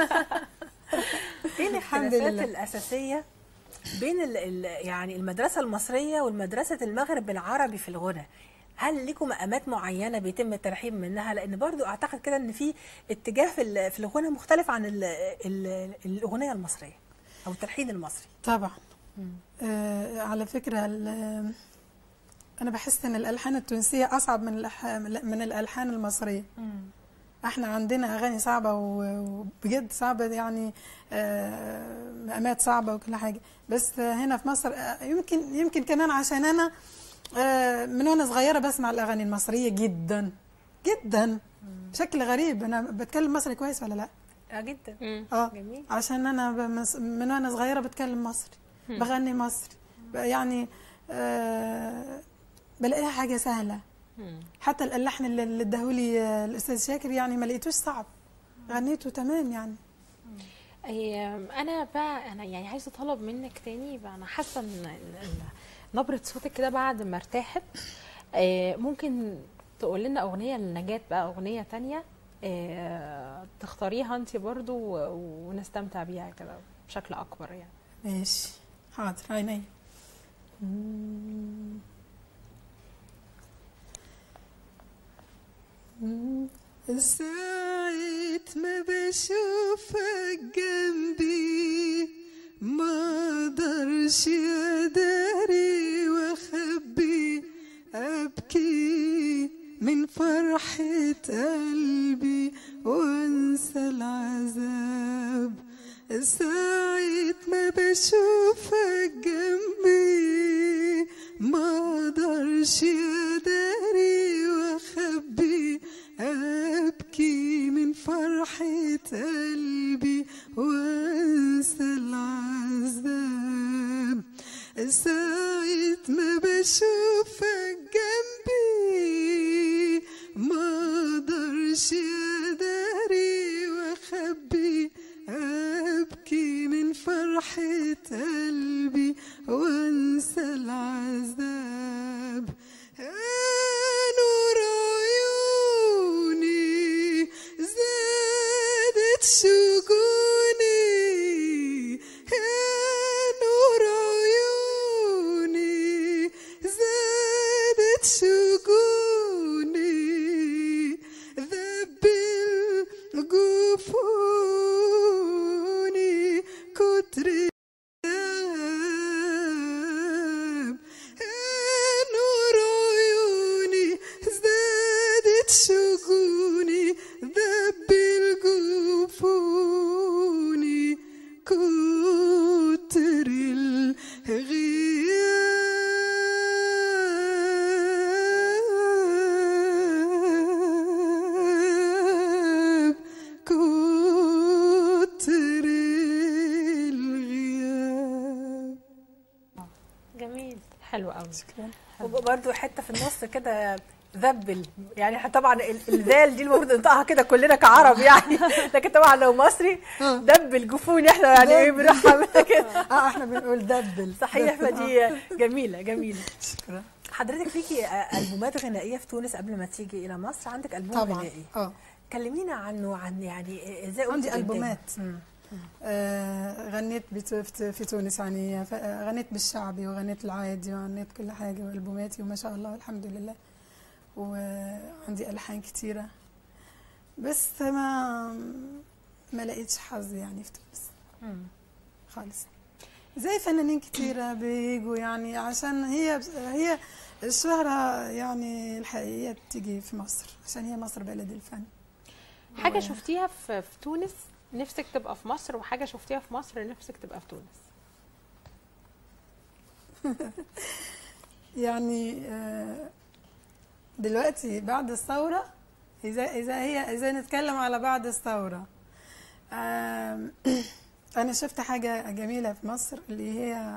B: ايه
D: الحمد
B: الاختلافات
D: لله.
B: الاساسيه بين ال ال يعني المدرسه المصريه والمدرسه المغرب العربي في الغنى هل لكم مقامات معينه بيتم الترحيب منها لان برضو اعتقد كده ان في اتجاه في ال- في الغنى مختلف عن ال ال الاغنيه المصريه او التلحين المصري
D: طبعا آه على فكره ال- انا بحس ان الالحان التونسيه اصعب من الألحان من الالحان المصريه احنا عندنا اغاني صعبه و- وبجد صعبه يعني آه، مقامات صعبه وكل حاجه بس هنا في مصر آه، يمكن يمكن كمان عشان انا آه، من وانا صغيره بسمع الاغاني المصريه جدا جدا بشكل غريب انا بتكلم مصري كويس ولا لا
B: اه جدا
C: مم.
D: اه
B: جميل.
D: عشان انا بمس... من وانا صغيره بتكلم مصري بغني مصري ب- يعني آه بلاقيها حاجه سهله
C: مم.
D: حتى اللحن اللي اللي اداهولي آه، الاستاذ شاكر يعني ما لقيتوش صعب غنيته تمام يعني
C: أي- انا بقى انا يعني عايزه اطلب منك تاني بقى انا حاسه ان ال- ال- نبره صوتك كده بعد ما ارتاحت آه، ممكن تقول لنا اغنيه لنجاة بقى اغنيه تانية آه، تختاريها انت برضو و- ونستمتع بيها كده بشكل اكبر يعني
D: ماشي حاضر عيني
F: ساعة ما بشوفك جنبي ما اقدرش اداري واخبي ابكي من فرحة قلبي وانسى العذاب ساعة ما بشوفك جنبي ما اقدرش اداري واخبي ابكي من فرحة قلبي وانسى العذاب بشوفك جنبي ما اقدرش اداري واخبي ابكي من فرحة قلبي وانسى العذاب يا نور عيوني زادت شجوني يا نور عيوني زادت شجوني ذب الجفوني كتر الذهب يا نور عيوني زادت شجوني ذب الجفوني كتر الغياب كتر الغياب
B: جميل
C: حلو قوي
B: وبرده حته في النص كده ذبل يعني طبعا ال- الذال دي المفروض ننطقها كده كلنا كعرب يعني لكن طبعا لو مصري دبل جفوني احنا يعني ايه بنروح كده
D: اه احنا بنقول دبل
B: صحيح فدي جميله جميله
D: شكرا
B: حضرتك ليكي آه، البومات غنائيه في تونس قبل ما تيجي الى مصر عندك البوم
D: طبعا
B: غنائي
D: اه
B: كلمينا عنه عن يعني ازاي قمتي
D: عندي
B: بإنتاجه؟
D: البومات
B: مم.
D: آه غنيت بت- في في تونس يعني ف- آه، غنيت بالشعبي وغنيت العادي وغنيت كل حاجه والبوماتي وما شاء الله الحمد لله وعندي الحان كتيره بس ما ما لقيتش حظ يعني في تونس
B: مم.
D: خالص زي فنانين كتيرة بيجوا يعني عشان هي هي الشهرة يعني الحقيقية بتيجي في مصر عشان هي مصر بلد الفن
C: حاجه شفتيها في في تونس نفسك تبقى في مصر وحاجه شفتيها في مصر نفسك تبقى في تونس
D: يعني آه، دلوقتي بعد الثورة إذا إذا هي إذا نتكلم على بعد الثورة آم، أنا شفت حاجة جميلة في مصر اللي هي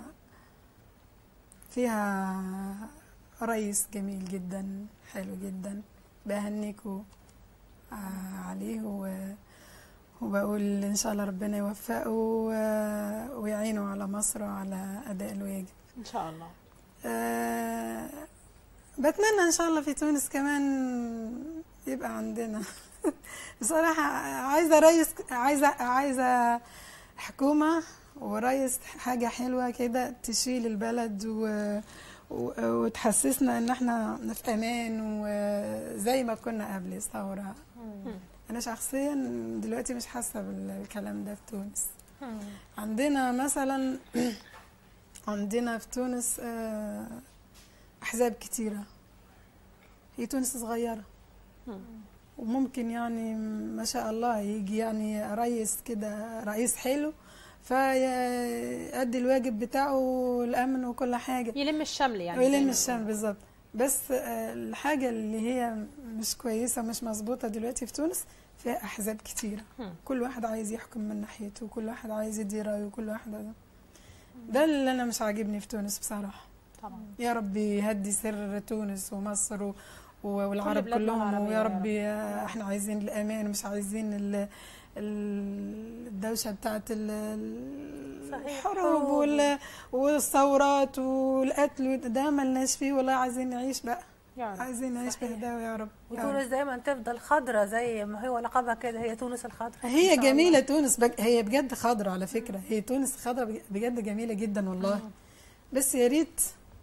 D: فيها رئيس جميل جدا حلو جدا بهنيكوا آه، عليه و- وبقول إن شاء الله ربنا يوفقه و- ويعينه على مصر وعلى أداء الواجب
C: ان شاء الله
D: آه، بتمنى ان شاء الله في تونس كمان يبقى عندنا بصراحة عايزة رئيس عايزة عايزة حكومة ورئيس حاجة حلوة كده تشيل البلد و و- وتحسسنا ان احنا في امان وزي ما كنا قبل الثورة انا شخصيا دلوقتي مش حاسة بالكلام ده في تونس عندنا مثلا عندنا في تونس آه، أحزاب كتيرة هي تونس صغيرة وممكن يعني ما شاء الله يجي يعني رئيس كده رئيس حلو فيأدي الواجب بتاعه الأمن وكل حاجة
C: يلم الشمل يعني
D: ويلم
C: زي ما
D: الشام بالظبط بس آه، الحاجة اللي هي مش كويسة مش مظبوطة دلوقتي في تونس فيها أحزاب كتيرة
C: هم.
D: كل واحد عايز يحكم من ناحيته وكل واحد عايز يدي رأيه وكل واحد ده اللي أنا مش عاجبني في تونس بصراحة
C: طبعا
D: يا رب يهدي سر تونس ومصر و... و- والعرب
C: بلادنا
D: كلهم
C: العربية
D: ويا
C: يا
D: رب
C: رب.
D: يا- احنا عايزين الامان مش عايزين ال... ال- الدوشه بتاعت ال-
B: صحيح.
D: الحروب وال... والثورات والقتل ده ملناش فيه والله عايزين نعيش بقى
C: يا رب
D: عايزين نعيش
B: صحيح.
D: بهداوه يا رب يا رب.
B: وتونس دايما تفضل خضرة زي ما هو لقبها كده هي تونس الخضراء
D: هي جميله تونس بج... هي بجد خضرة على فكره هي تونس خضرة بج- بجد جميله جدا والله بس يا ريت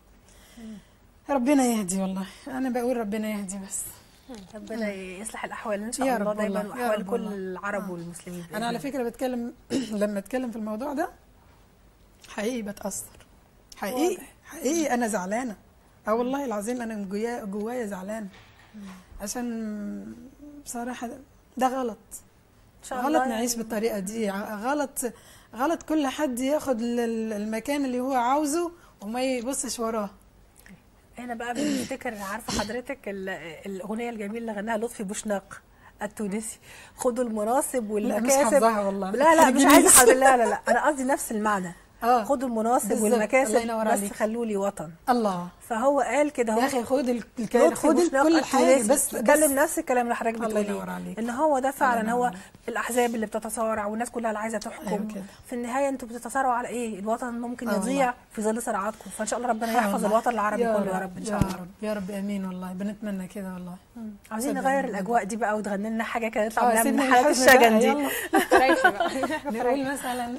D: ربنا يهدي والله انا بقول ربنا يهدي بس
B: ربنا يصلح الاحوال ان شاء
D: يا
B: الله
D: رب
B: دايما
D: والله، يا
B: واحوال
D: رب
B: كل
D: والله.
B: العرب
D: آه.
B: والمسلمين
D: انا على فكره بتكلم لما اتكلم في الموضوع ده حقيقي بتاثر حقيقي حقيقي انا زعلانه اه والله العظيم انا من جوايا جوايا زعلانه عشان بصراحه ده- ده غلط
B: ان شاء
D: غلط
B: الله
D: نعيش
B: يعني
D: بالطريقه دي ع- غلط غلط كل حد ياخد ال- ال- المكان اللي هو عاوزه وما يبصش وراه
B: هنا بقى بنفتكر عارفه حضرتك ال- الاغنيه الجميله اللي غناها لطفي بوشناق التونسي خدوا المناصب
D: لا، مش
B: والمكاسب
D: حافظاها والله.
B: لا لا مش
D: ترجميش.
B: عايزه حضرتك لا لا لا انا قصدي نفس المعنى
D: آه.
B: خدوا المناصب
D: بالظبط. الله
B: والمكاسب
D: ينور
B: بس
D: عليك.
B: خلوا لي وطن
D: الله
B: فهو قال كده
D: يا
B: هو
D: اخي خد ال- الك-
B: لطفي
D: خد ال-
B: بوشناق
D: كل حاجه
B: التونسي
D: بس
B: بتكلم
D: بس
B: نفس الكلام اللي حضرتك
D: الله
B: بتقوليه
D: ينور عليك.
B: ان هو ده فعلا
D: ينور
B: هو
D: عليك.
B: الاحزاب اللي بتتصارع والناس كلها اللي عايزه تحكم
D: أيوة كده.
B: في النهايه انتوا بتتصارعوا على ايه الوطن ممكن
D: آه
B: يضيع
D: والله.
B: في ظل صراعاتكم فان شاء الله ربنا
D: سبحان
B: يحفظ
D: الله.
B: الوطن العربي كله يا رب ان شاء
D: يا
B: الله
D: رب يا رب امين والله بنتمنى كده والله
B: عاوزين
D: صدق
B: نغير
D: بالله.
B: الاجواء دي بقى وتغني لنا حاجه كده
D: آه،
B: نطلع منها
D: سيبنا
B: من
D: من
B: حالات
D: الحزن بقى،
B: الشجن دي
D: يلا.
C: فريشة بقى
D: نقول مثلا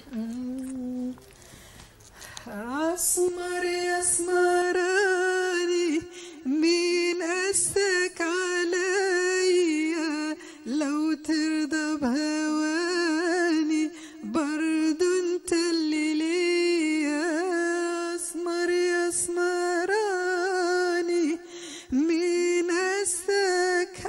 F: أسمر يا اسمراني مين قاسك عليا لو ترضى بهواني برضو انت اللي ليا اسمر يا اسمراني مين قاسك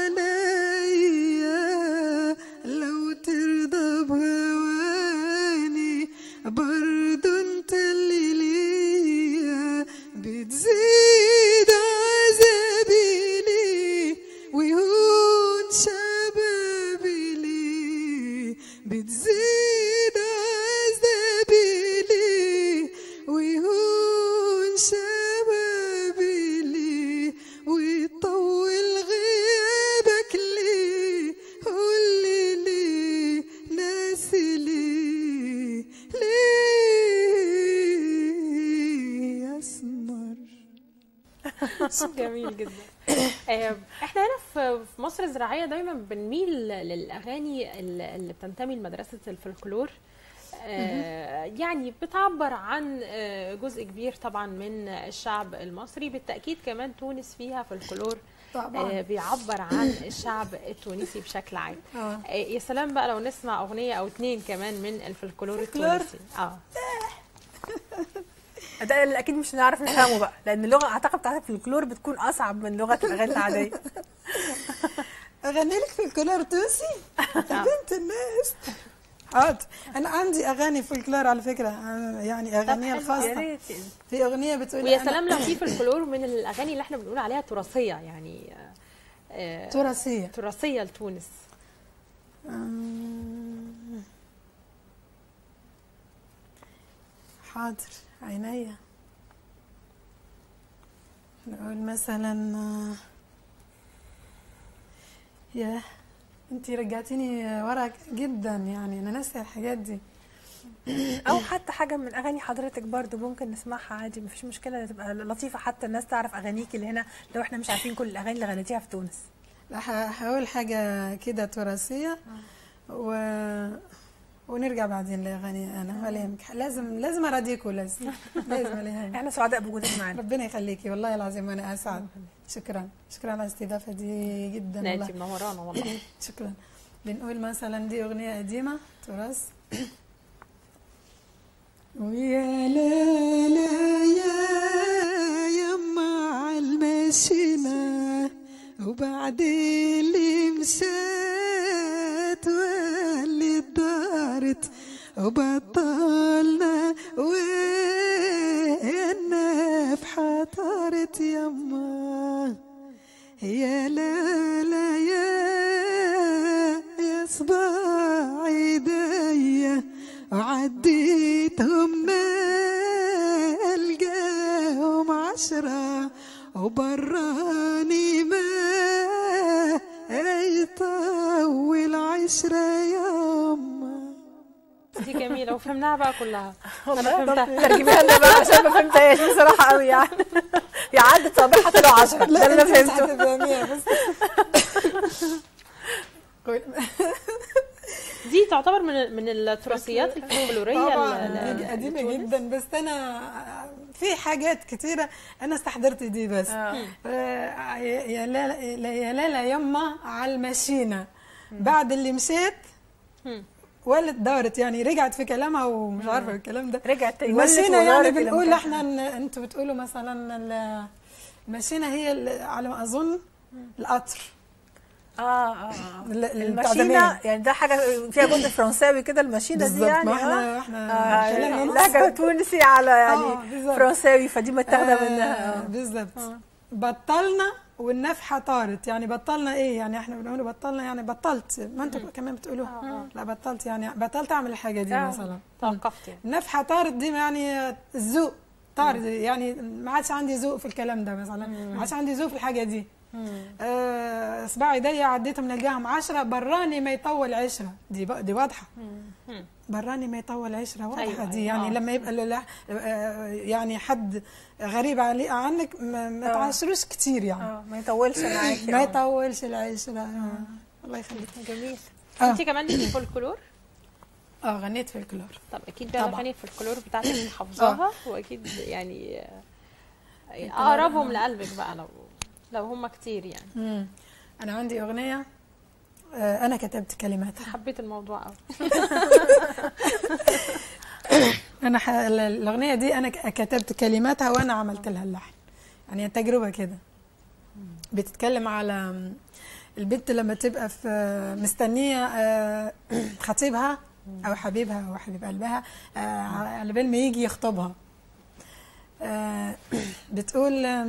F: عليا لو ترضى بهواني برضو انت اللي ليا بتزيد عذابي لي ويهون شبابي لي بتزيد عذابي لي ويهون شبابي لي ويطول غيابك لي قولي لي ناسي لي ليه اسمر
C: جميل جدا آه، احنا هنا في في مصر الزراعيه دايما بنميل للاغاني اللي اللي بتنتمي لمدرسه الفلكلور آه، يعني بتعبر عن آه، جزء كبير طبعا من الشعب المصري بالتاكيد كمان تونس فيها فلكلور
D: طبعاً.
C: آه، بيعبر عن الشعب التونسي بشكل عام
D: آه.
C: آه، يا سلام بقى لو نسمع اغنيه او اتنين كمان من الفلكلور
D: فلكلور؟
C: التونسي اه
B: ده اللي اكيد مش هنعرف نفهمه بقى لان اللغه اعتقد بتاعت الفلكلور بتكون اصعب من لغه الاغاني العاديه
D: اغني لك في الكولار تونسي يا بنت الناس حاضر انا عندي اغاني فولكلور على فكره آه، يعني اغانيه
B: يا
D: الخاصه
B: ريت
D: في اغنيه بتقول
C: ويا
D: أنا-
C: سلام لو في فلكلور من الاغاني اللي احنا بنقول عليها تراثيه يعني آه، آه،
D: تراثيه
C: تراثيه لتونس
D: آم، حاضر عينيا نقول مثلا آه، ياه انتي رجعتيني ورا جدا يعني انا ناسيه الحاجات دي
B: او حتى حاجه من اغاني حضرتك برضو ممكن نسمعها عادي مفيش مشكله تبقى لطيفه حتى الناس تعرف اغانيك اللي هنا لو احنا مش عارفين كل الاغاني اللي غنيتيها في تونس
D: لا، ه- هقول حاجه كده تراثيه و... ونرجع بعدين لاغاني انا ولا يهمك لازم لازم اراضيكوا لازم لازم ولا يهمك
B: احنا سعداء بوجودك معانا
D: ربنا يخليكي والله العظيم انا اسعد شكرا شكرا على الاستضافه دي جدا
C: لا
D: والله
C: انت منورانا والله
D: شكرا بنقول مثلا دي اغنيه قديمه تراث
F: ويا لا لا يا يما عالمشينا وبعد اللي مشات واللي دارت وبطلنا والنفحة طارت يما يا لا لا يا يا صباع ايديا وعديتهم ما القاهم عشرة وبراني ما يطول عشرة يما
C: دي جميله وفهمناها بقى كلها انا
B: والله
C: فهمتها
B: طب ترجميها لنا بقى عشان ما فهمتهاش بصراحه قوي يعني يا عدت صباحه طلعوا 10 ده اللي انا
D: أنت مش
B: فهمته
D: هتفهميها بس قول.
C: دي تعتبر من من التراثيات الفلكلوريه
D: طبعا
C: ل-
D: دي
C: ل-
D: قديمه
C: لتونس.
D: جدا بس انا في حاجات كتيره انا استحضرت دي بس آه، يا لا يا لا لا يما على المشينا بعد اللي مشيت
C: مم.
D: ولت دارت يعني رجعت في كلامها ومش عارفه الكلام ده
B: رجعت تولت
D: مشينا يعني
B: ودارت إلى
D: بنقول
B: مكان.
D: احنا إن انتوا بتقولوا مثلا ال- المشينا هي ال- على ما اظن القطر
B: اه اه اه
D: ال-
B: الماشينه
D: التعدمية.
B: يعني ده حاجه فيها جزء فرنساوي كده الماشينه دي
D: بالظبط،
B: يعني
D: ما احنا-
B: آه.
D: احنا
B: آه
D: كلامنا نص.
B: لهجه تونسي على
D: آه،
B: يعني
D: بالظبط.
B: فرنساوي فدي متاخده
D: آه،
B: منها آه.
D: بالظبط بطلنا والنفحه طارت يعني بطلنا ايه يعني احنا بنقول بطلنا يعني بطلت ما انتوا كمان بتقولوها لا بطلت يعني بطلت اعمل الحاجه دي
B: آه.
D: مثلا
C: توقفت يعني
D: النفحه طارت دي يعني الذوق طارت يعني ما عادش عندي ذوق في الكلام ده مثلا ما عادش عندي ذوق في الحاجه دي آه، اصبع ايديا عديتهم نلقاهم عشرة براني ما يطول عشرة دي بق- دي واضحه براني ما يطول عشرة واضحه
C: أيوة،
D: دي
C: أيوة،
D: يعني
C: آه.
D: لما يبقى ال- آه، يعني حد غريب علي عنك ما, ما
B: آه.
D: تعاشروش كتير يعني
B: اه ما يطولش معاكي
D: ما
B: آه.
D: يطولش العشرة آه. الله يخليك
B: جميل
D: آه.
C: انت كمان ليكي فولكلور
D: اه غنيت في الكلور
C: طب اكيد بقى
D: طبعا.
C: الاغاني الفولكلور بتاعتك حافظاها واكيد يعني آه، اقربهم لقلبك بقى لو لو هم كتير يعني
D: مم. انا عندي اغنيه آه، انا كتبت كلماتها
C: حبيت الموضوع قوي
D: انا ح... ال- الاغنيه دي انا ك- كتبت كلماتها وانا عملت لها اللحن يعني تجربه كده بتتكلم على البنت لما تبقى في مستنيه آه، خطيبها او حبيبها او حبيب قلبها آه، على بال ما يجي يخطبها آه، بتقول آه،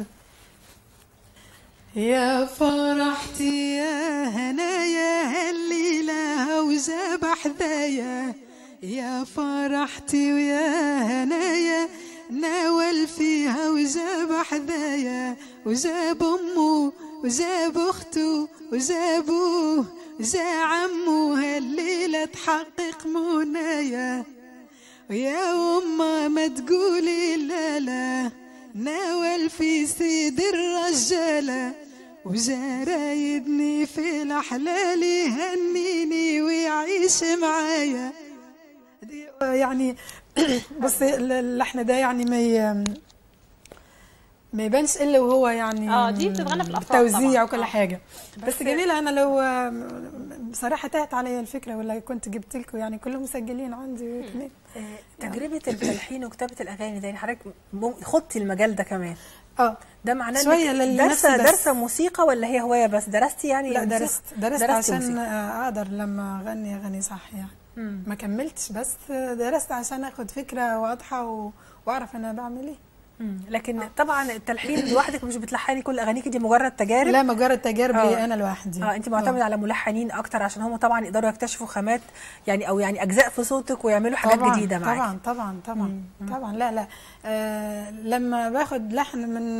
F: يا فرحتي يا هنايا هالليلة وذبح ذايا يا فرحتي ويا هنايا ناول فيها وذبح ذايا وجاب امه وجاب اخته وجاب ابوه وجا عمه هالليلة تحقق منايا ويا أمه ما تقولي لا لا ناول في سيد الرجالة وجا رايدني في الأحلال يهنيني ويعيش معايا
D: دي يعني بس ال- اللحن ده يعني ما ي... ما يبانش الا وهو يعني
C: اه دي بتتغنى في الافراح
D: توزيع
C: طبعاً.
D: وكل
C: آه.
D: حاجه بس جميله انا لو بصراحه تاهت عليا الفكره ولا كنت جبت لكم يعني كلهم مسجلين عندي كمان.
B: آه، تجربه التلحين وكتابه الاغاني ده يعني حضرتك مم- خضتي المجال ده كمان
D: اه
B: ده معناه
D: شوية
B: انك
D: لنفسي
B: دارسه
D: بس.
B: دارسه موسيقى ولا هي هوايه بس درستي يعني
D: لا
B: موسيقى؟
D: درست درست
B: درستي
D: عشان
B: موسيقى.
D: آه، اقدر لما اغني اغني صح يعني ما كملتش بس درست عشان اخد فكره واضحه و... واعرف انا بعمل ايه
B: مم. لكن طبعا التلحين لوحدك مش بتلحني كل اغانيك دي مجرد تجارب
D: لا مجرد تجارب
B: آه.
D: لي انا لوحدي
B: اه انت معتمده على ملحنين اكتر عشان هم طبعا يقدروا يكتشفوا خامات يعني او يعني اجزاء في صوتك ويعملوا حاجات
D: طبعا
B: جديده معاكي
D: طبعا طبعا طبعا طبعا لا لا آه لما باخد لحن من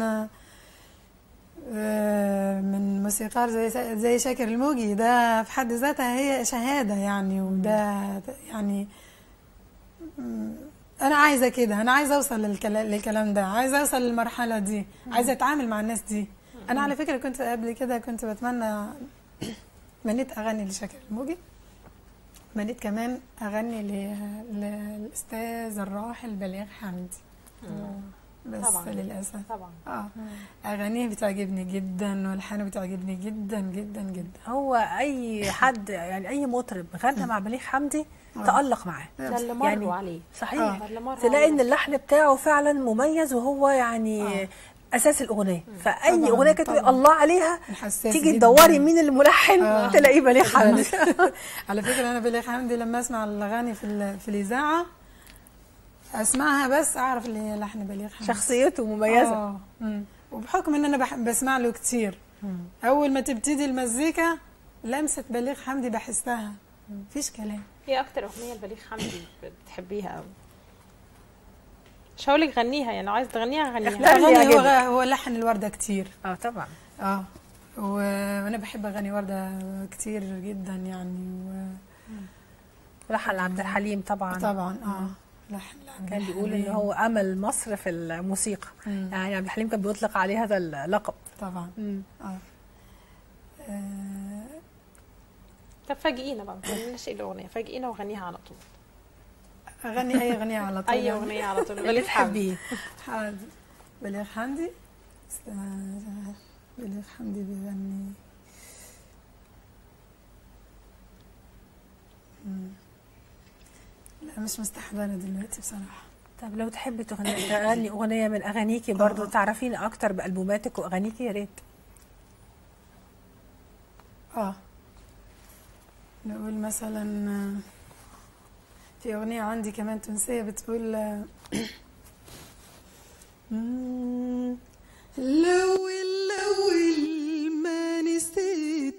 D: آه من موسيقار زي زي شاكر الموجي ده في حد ذاتها هي شهاده يعني وده يعني مم، انا عايزه كده انا عايزه اوصل للكلام, للكلام ده عايزه اوصل للمرحله دي عايزه اتعامل مع الناس دي انا على فكره كنت قبل كده كنت بتمنى منيت اغني لشاكر الموجي منيت كمان اغني ل- للاستاذ الراحل بليغ حمدي بس
C: طبعاً.
D: للاسف
C: طبعا
D: اه اغانيه بتعجبني جدا والحانه بتعجبني جدا جدا جدا
B: هو اي حد يعني اي مطرب غنى مع بليغ حمدي تالق معاه
C: ده اللي مروا
B: يعني
C: عليه
B: صحيح
C: ده اللي مروا
B: تلاقي
C: عليه.
B: ان اللحن بتاعه فعلا مميز وهو يعني اساس الاغنيه فاي
D: طبعاً،
B: اغنيه كانت
D: طبعاً.
B: الله عليها
D: حساس
B: تيجي
D: جداً.
B: تدوري مين الملحن
D: آه.
B: تلاقيه بليغ حمدي
D: على فكره انا بليغ حمدي لما اسمع الاغاني في ال- في الاذاعه اسمعها بس اعرف اللي هي لحن بليغ حمدي
B: شخصيته مميزه
D: آه. مم. وبحكم ان انا بح- بسمع له كتير اول ما تبتدي المزيكا لمسه بليغ حمدي بحسها مفيش كلام
C: هي اكتر اغنيه لبليغ حمدي بتحبيها قوي مش هقول لك غنيها يعني لو عايز تغنيها غنيها
B: لا، اللي
D: اغاني هو
B: يعجبك.
D: غ- هو لحن الورده كتير
B: اه طبعا
D: اه و- وانا بحب اغاني ورده كتير جدا يعني
B: لحن عبد الحليم طبعا
D: وطبعا اه لحن لعبد
B: كان بيقول ان
D: الحليم.
B: هو امل مصر في الموسيقى
D: مم.
B: يعني عبد الحليم كان بيطلق عليه هذا اللقب
D: طبعا
B: مم.
D: اه آه،
C: طب فاجئينا بقى ما تغنيناش ايه الاغنيه فاجئينا وغنيها على طول
D: اغني اي اغنيه على طول
C: اي
D: يعني.
C: اغنيه على طول
B: اللي
C: بليغ حمدي.
B: تحبيه
D: حاضر بليغ حمدي استنى، بليغ حمدي بيغني مم. لا مش مستحضرة دلوقتي بصراحة
B: طب لو تحبي تغني تغني اغنيه من اغانيكي برضو
D: آه.
B: تعرفيني اكتر بالبوماتك واغانيكي يا ريت
D: اه نقول مثلا آه، في أغنية عندي كمان تونسية بتقول آه، مم،
F: لو لو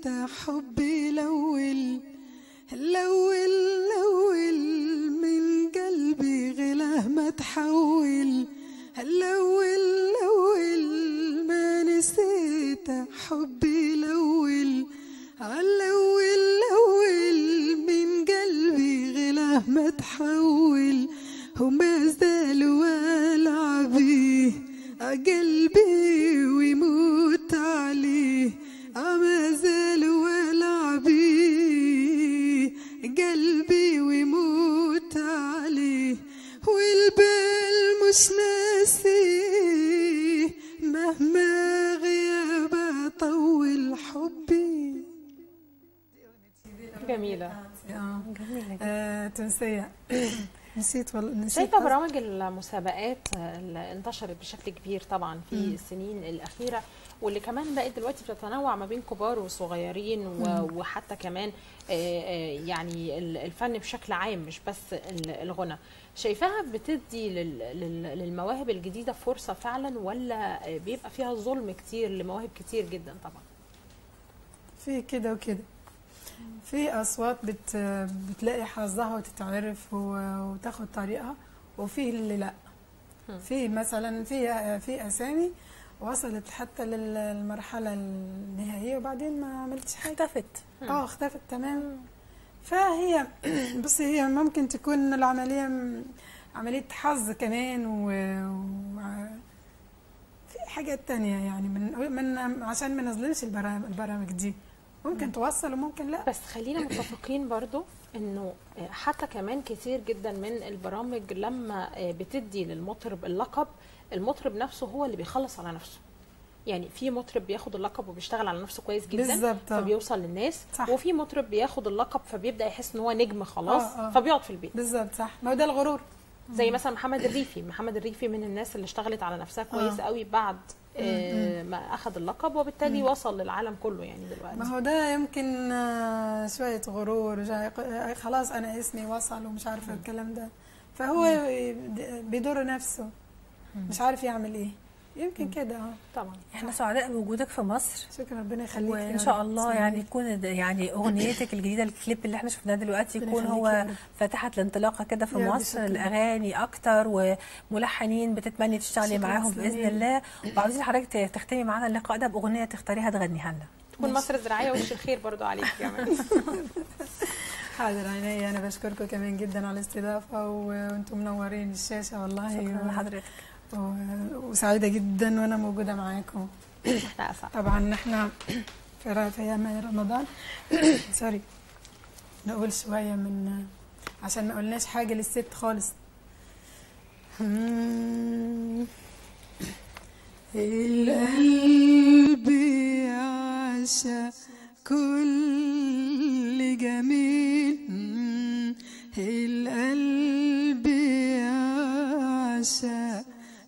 F: حبي الأول الأول الأول من قلبي غلاه ما تحول الأول الأول ما نسيت حبي الأول الأول الأول من قلبي غلاه ما تحول وما زال والعبيه قلبي ويموت عليه ما زال والعبيه قلبي ويموت عليه والبال مش ناسيه مهما غياب طول حبي
C: جميله
D: اه آه، تونسية نسيت والله نسيت
C: شايفه
D: أصلاً.
C: برامج المسابقات اللي انتشرت بشكل كبير طبعا في السنين الاخيره واللي كمان بقت دلوقتي بتتنوع ما بين كبار وصغيرين و- وحتى كمان آه، آه، يعني ال- الفن بشكل عام مش بس ال- الغنى شايفاها بتدي لل- لل- للمواهب الجديده فرصه فعلا ولا آه، بيبقى فيها ظلم كتير لمواهب كتير جدا طبعا
D: في كده وكده في اصوات بت بتلاقي حظها وتتعرف و- وتاخد طريقها وفي اللي لا في مثلا في في اسامي وصلت حتى للمرحله النهائيه وبعدين ما عملتش حاجه
B: اختفت
D: اه اختفت تمام فهي بصي هي ممكن تكون العمليه م- عمليه حظ كمان و, و... في حاجات تانية يعني من, من عشان ما نظلمش البرامج, البرامج دي ممكن توصل وممكن لا
C: بس خلينا متفقين برضو انه حتى كمان كتير جدا من البرامج لما بتدي للمطرب اللقب المطرب نفسه هو اللي بيخلص على نفسه يعني في مطرب بياخد اللقب وبيشتغل على نفسه كويس جدا
D: بالظبط، آه.
C: فبيوصل للناس
D: صح.
C: وفي مطرب بياخد اللقب فبيبدا يحس ان هو نجم خلاص
D: آه، آه.
C: فبيقعد في البيت
D: بالظبط صح ما هو ده الغرور
C: زي مثلا محمد الريفي محمد الريفي من الناس اللي اشتغلت على نفسها كويس
D: آه.
C: قوي بعد آه، ما اخذ اللقب وبالتالي وصل للعالم كله يعني دلوقتي
D: ما هو ده يمكن آه، شوية غرور جاي- آه، خلاص أنا اسمي وصل ومش عارفة الكلام ده فهو بيضر نفسه مش عارف يعمل ايه يمكن كده اه
C: طبعا
B: احنا سعداء بوجودك في مصر
D: شكرا ربنا يخليك
B: وان
D: يا
B: شاء
D: رب.
B: الله
D: تسلمي.
B: يعني يكون د- يعني اغنيتك الجديده الكليب اللي احنا شفناه دلوقتي
D: ربنا
B: يكون
D: يخليك
B: هو
D: يا رب.
B: فاتحه الانطلاقه كده في
D: يا رب
B: مصر
D: شكراً.
B: الاغاني اكتر وملحنين بتتمني تشتغلي
D: شكراً،
B: معاهم باذن
D: تسلمي.
B: الله وعاوزين حضرتك تختمي معانا اللقاء ده باغنيه تختاريها تغنيها لنا
C: تكون مصر الزراعيه وش الخير برضو عليك كمان
D: حاضر عيني انا بشكركم كمان جدا على الاستضافه و- وانتم منورين الشاشه والله
B: شكرا لحضرتك
D: و- وسعيده جدا وانا موجوده معاكم
C: احنا اسعد
D: طبعا احنا في ر- في ايام رمضان سوري نقول شويه من عشان ما قلناش حاجه للست خالص مم. القلب عاشا كل جميل مم. القلب عاشا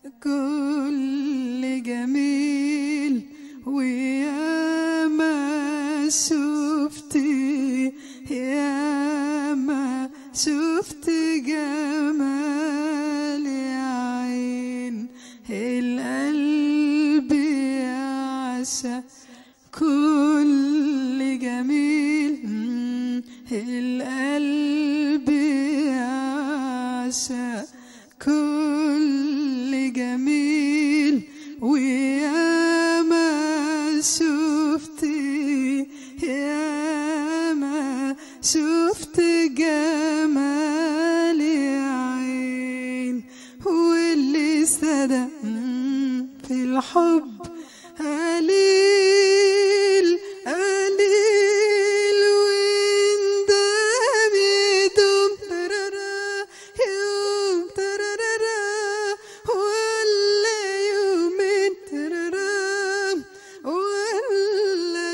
D: كل جميل ويا ما شفت يا ما شفت جمال يا عين القلب عاشا كل جميل مم. القلب عاشا كل جميل ويا ما شفت يا ما شفت جمال عين واللي صدق مم، في الحب قليل قليل وندم يدوم ترارا يوم ترارا ولا يومين ترارا ولا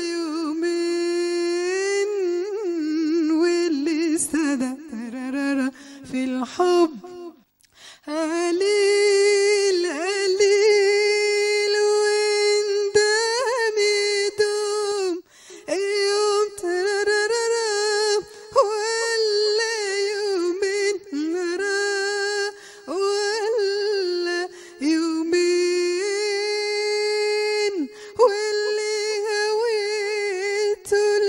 D: يومين واللي صدق ترارا في الحب قليل قليل وندم يدوم يوم ترارارا ولا يومين نرا ولا يومين واللي هويته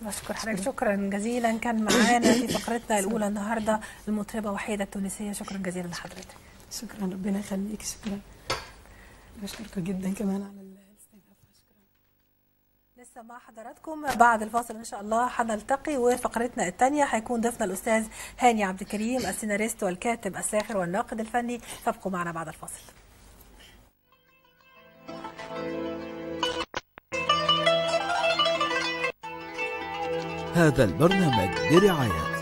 B: بشكر حضرتك شكرا جزيلا كان معانا في فقرتنا الاولى النهارده المطربه وحيده التونسيه شكرا جزيلا لحضرتك
D: شكرا ربنا يخليك شكرا بشكرك جدا كمان على الاستضافه شكرا
B: لسه مع حضراتكم بعد الفاصل ان شاء الله هنلتقي وفقرتنا الثانيه هيكون ضيفنا الاستاذ هاني عبد الكريم السيناريست والكاتب الساخر والناقد الفني فابقوا معنا بعد الفاصل
A: هذا البرنامج برعاية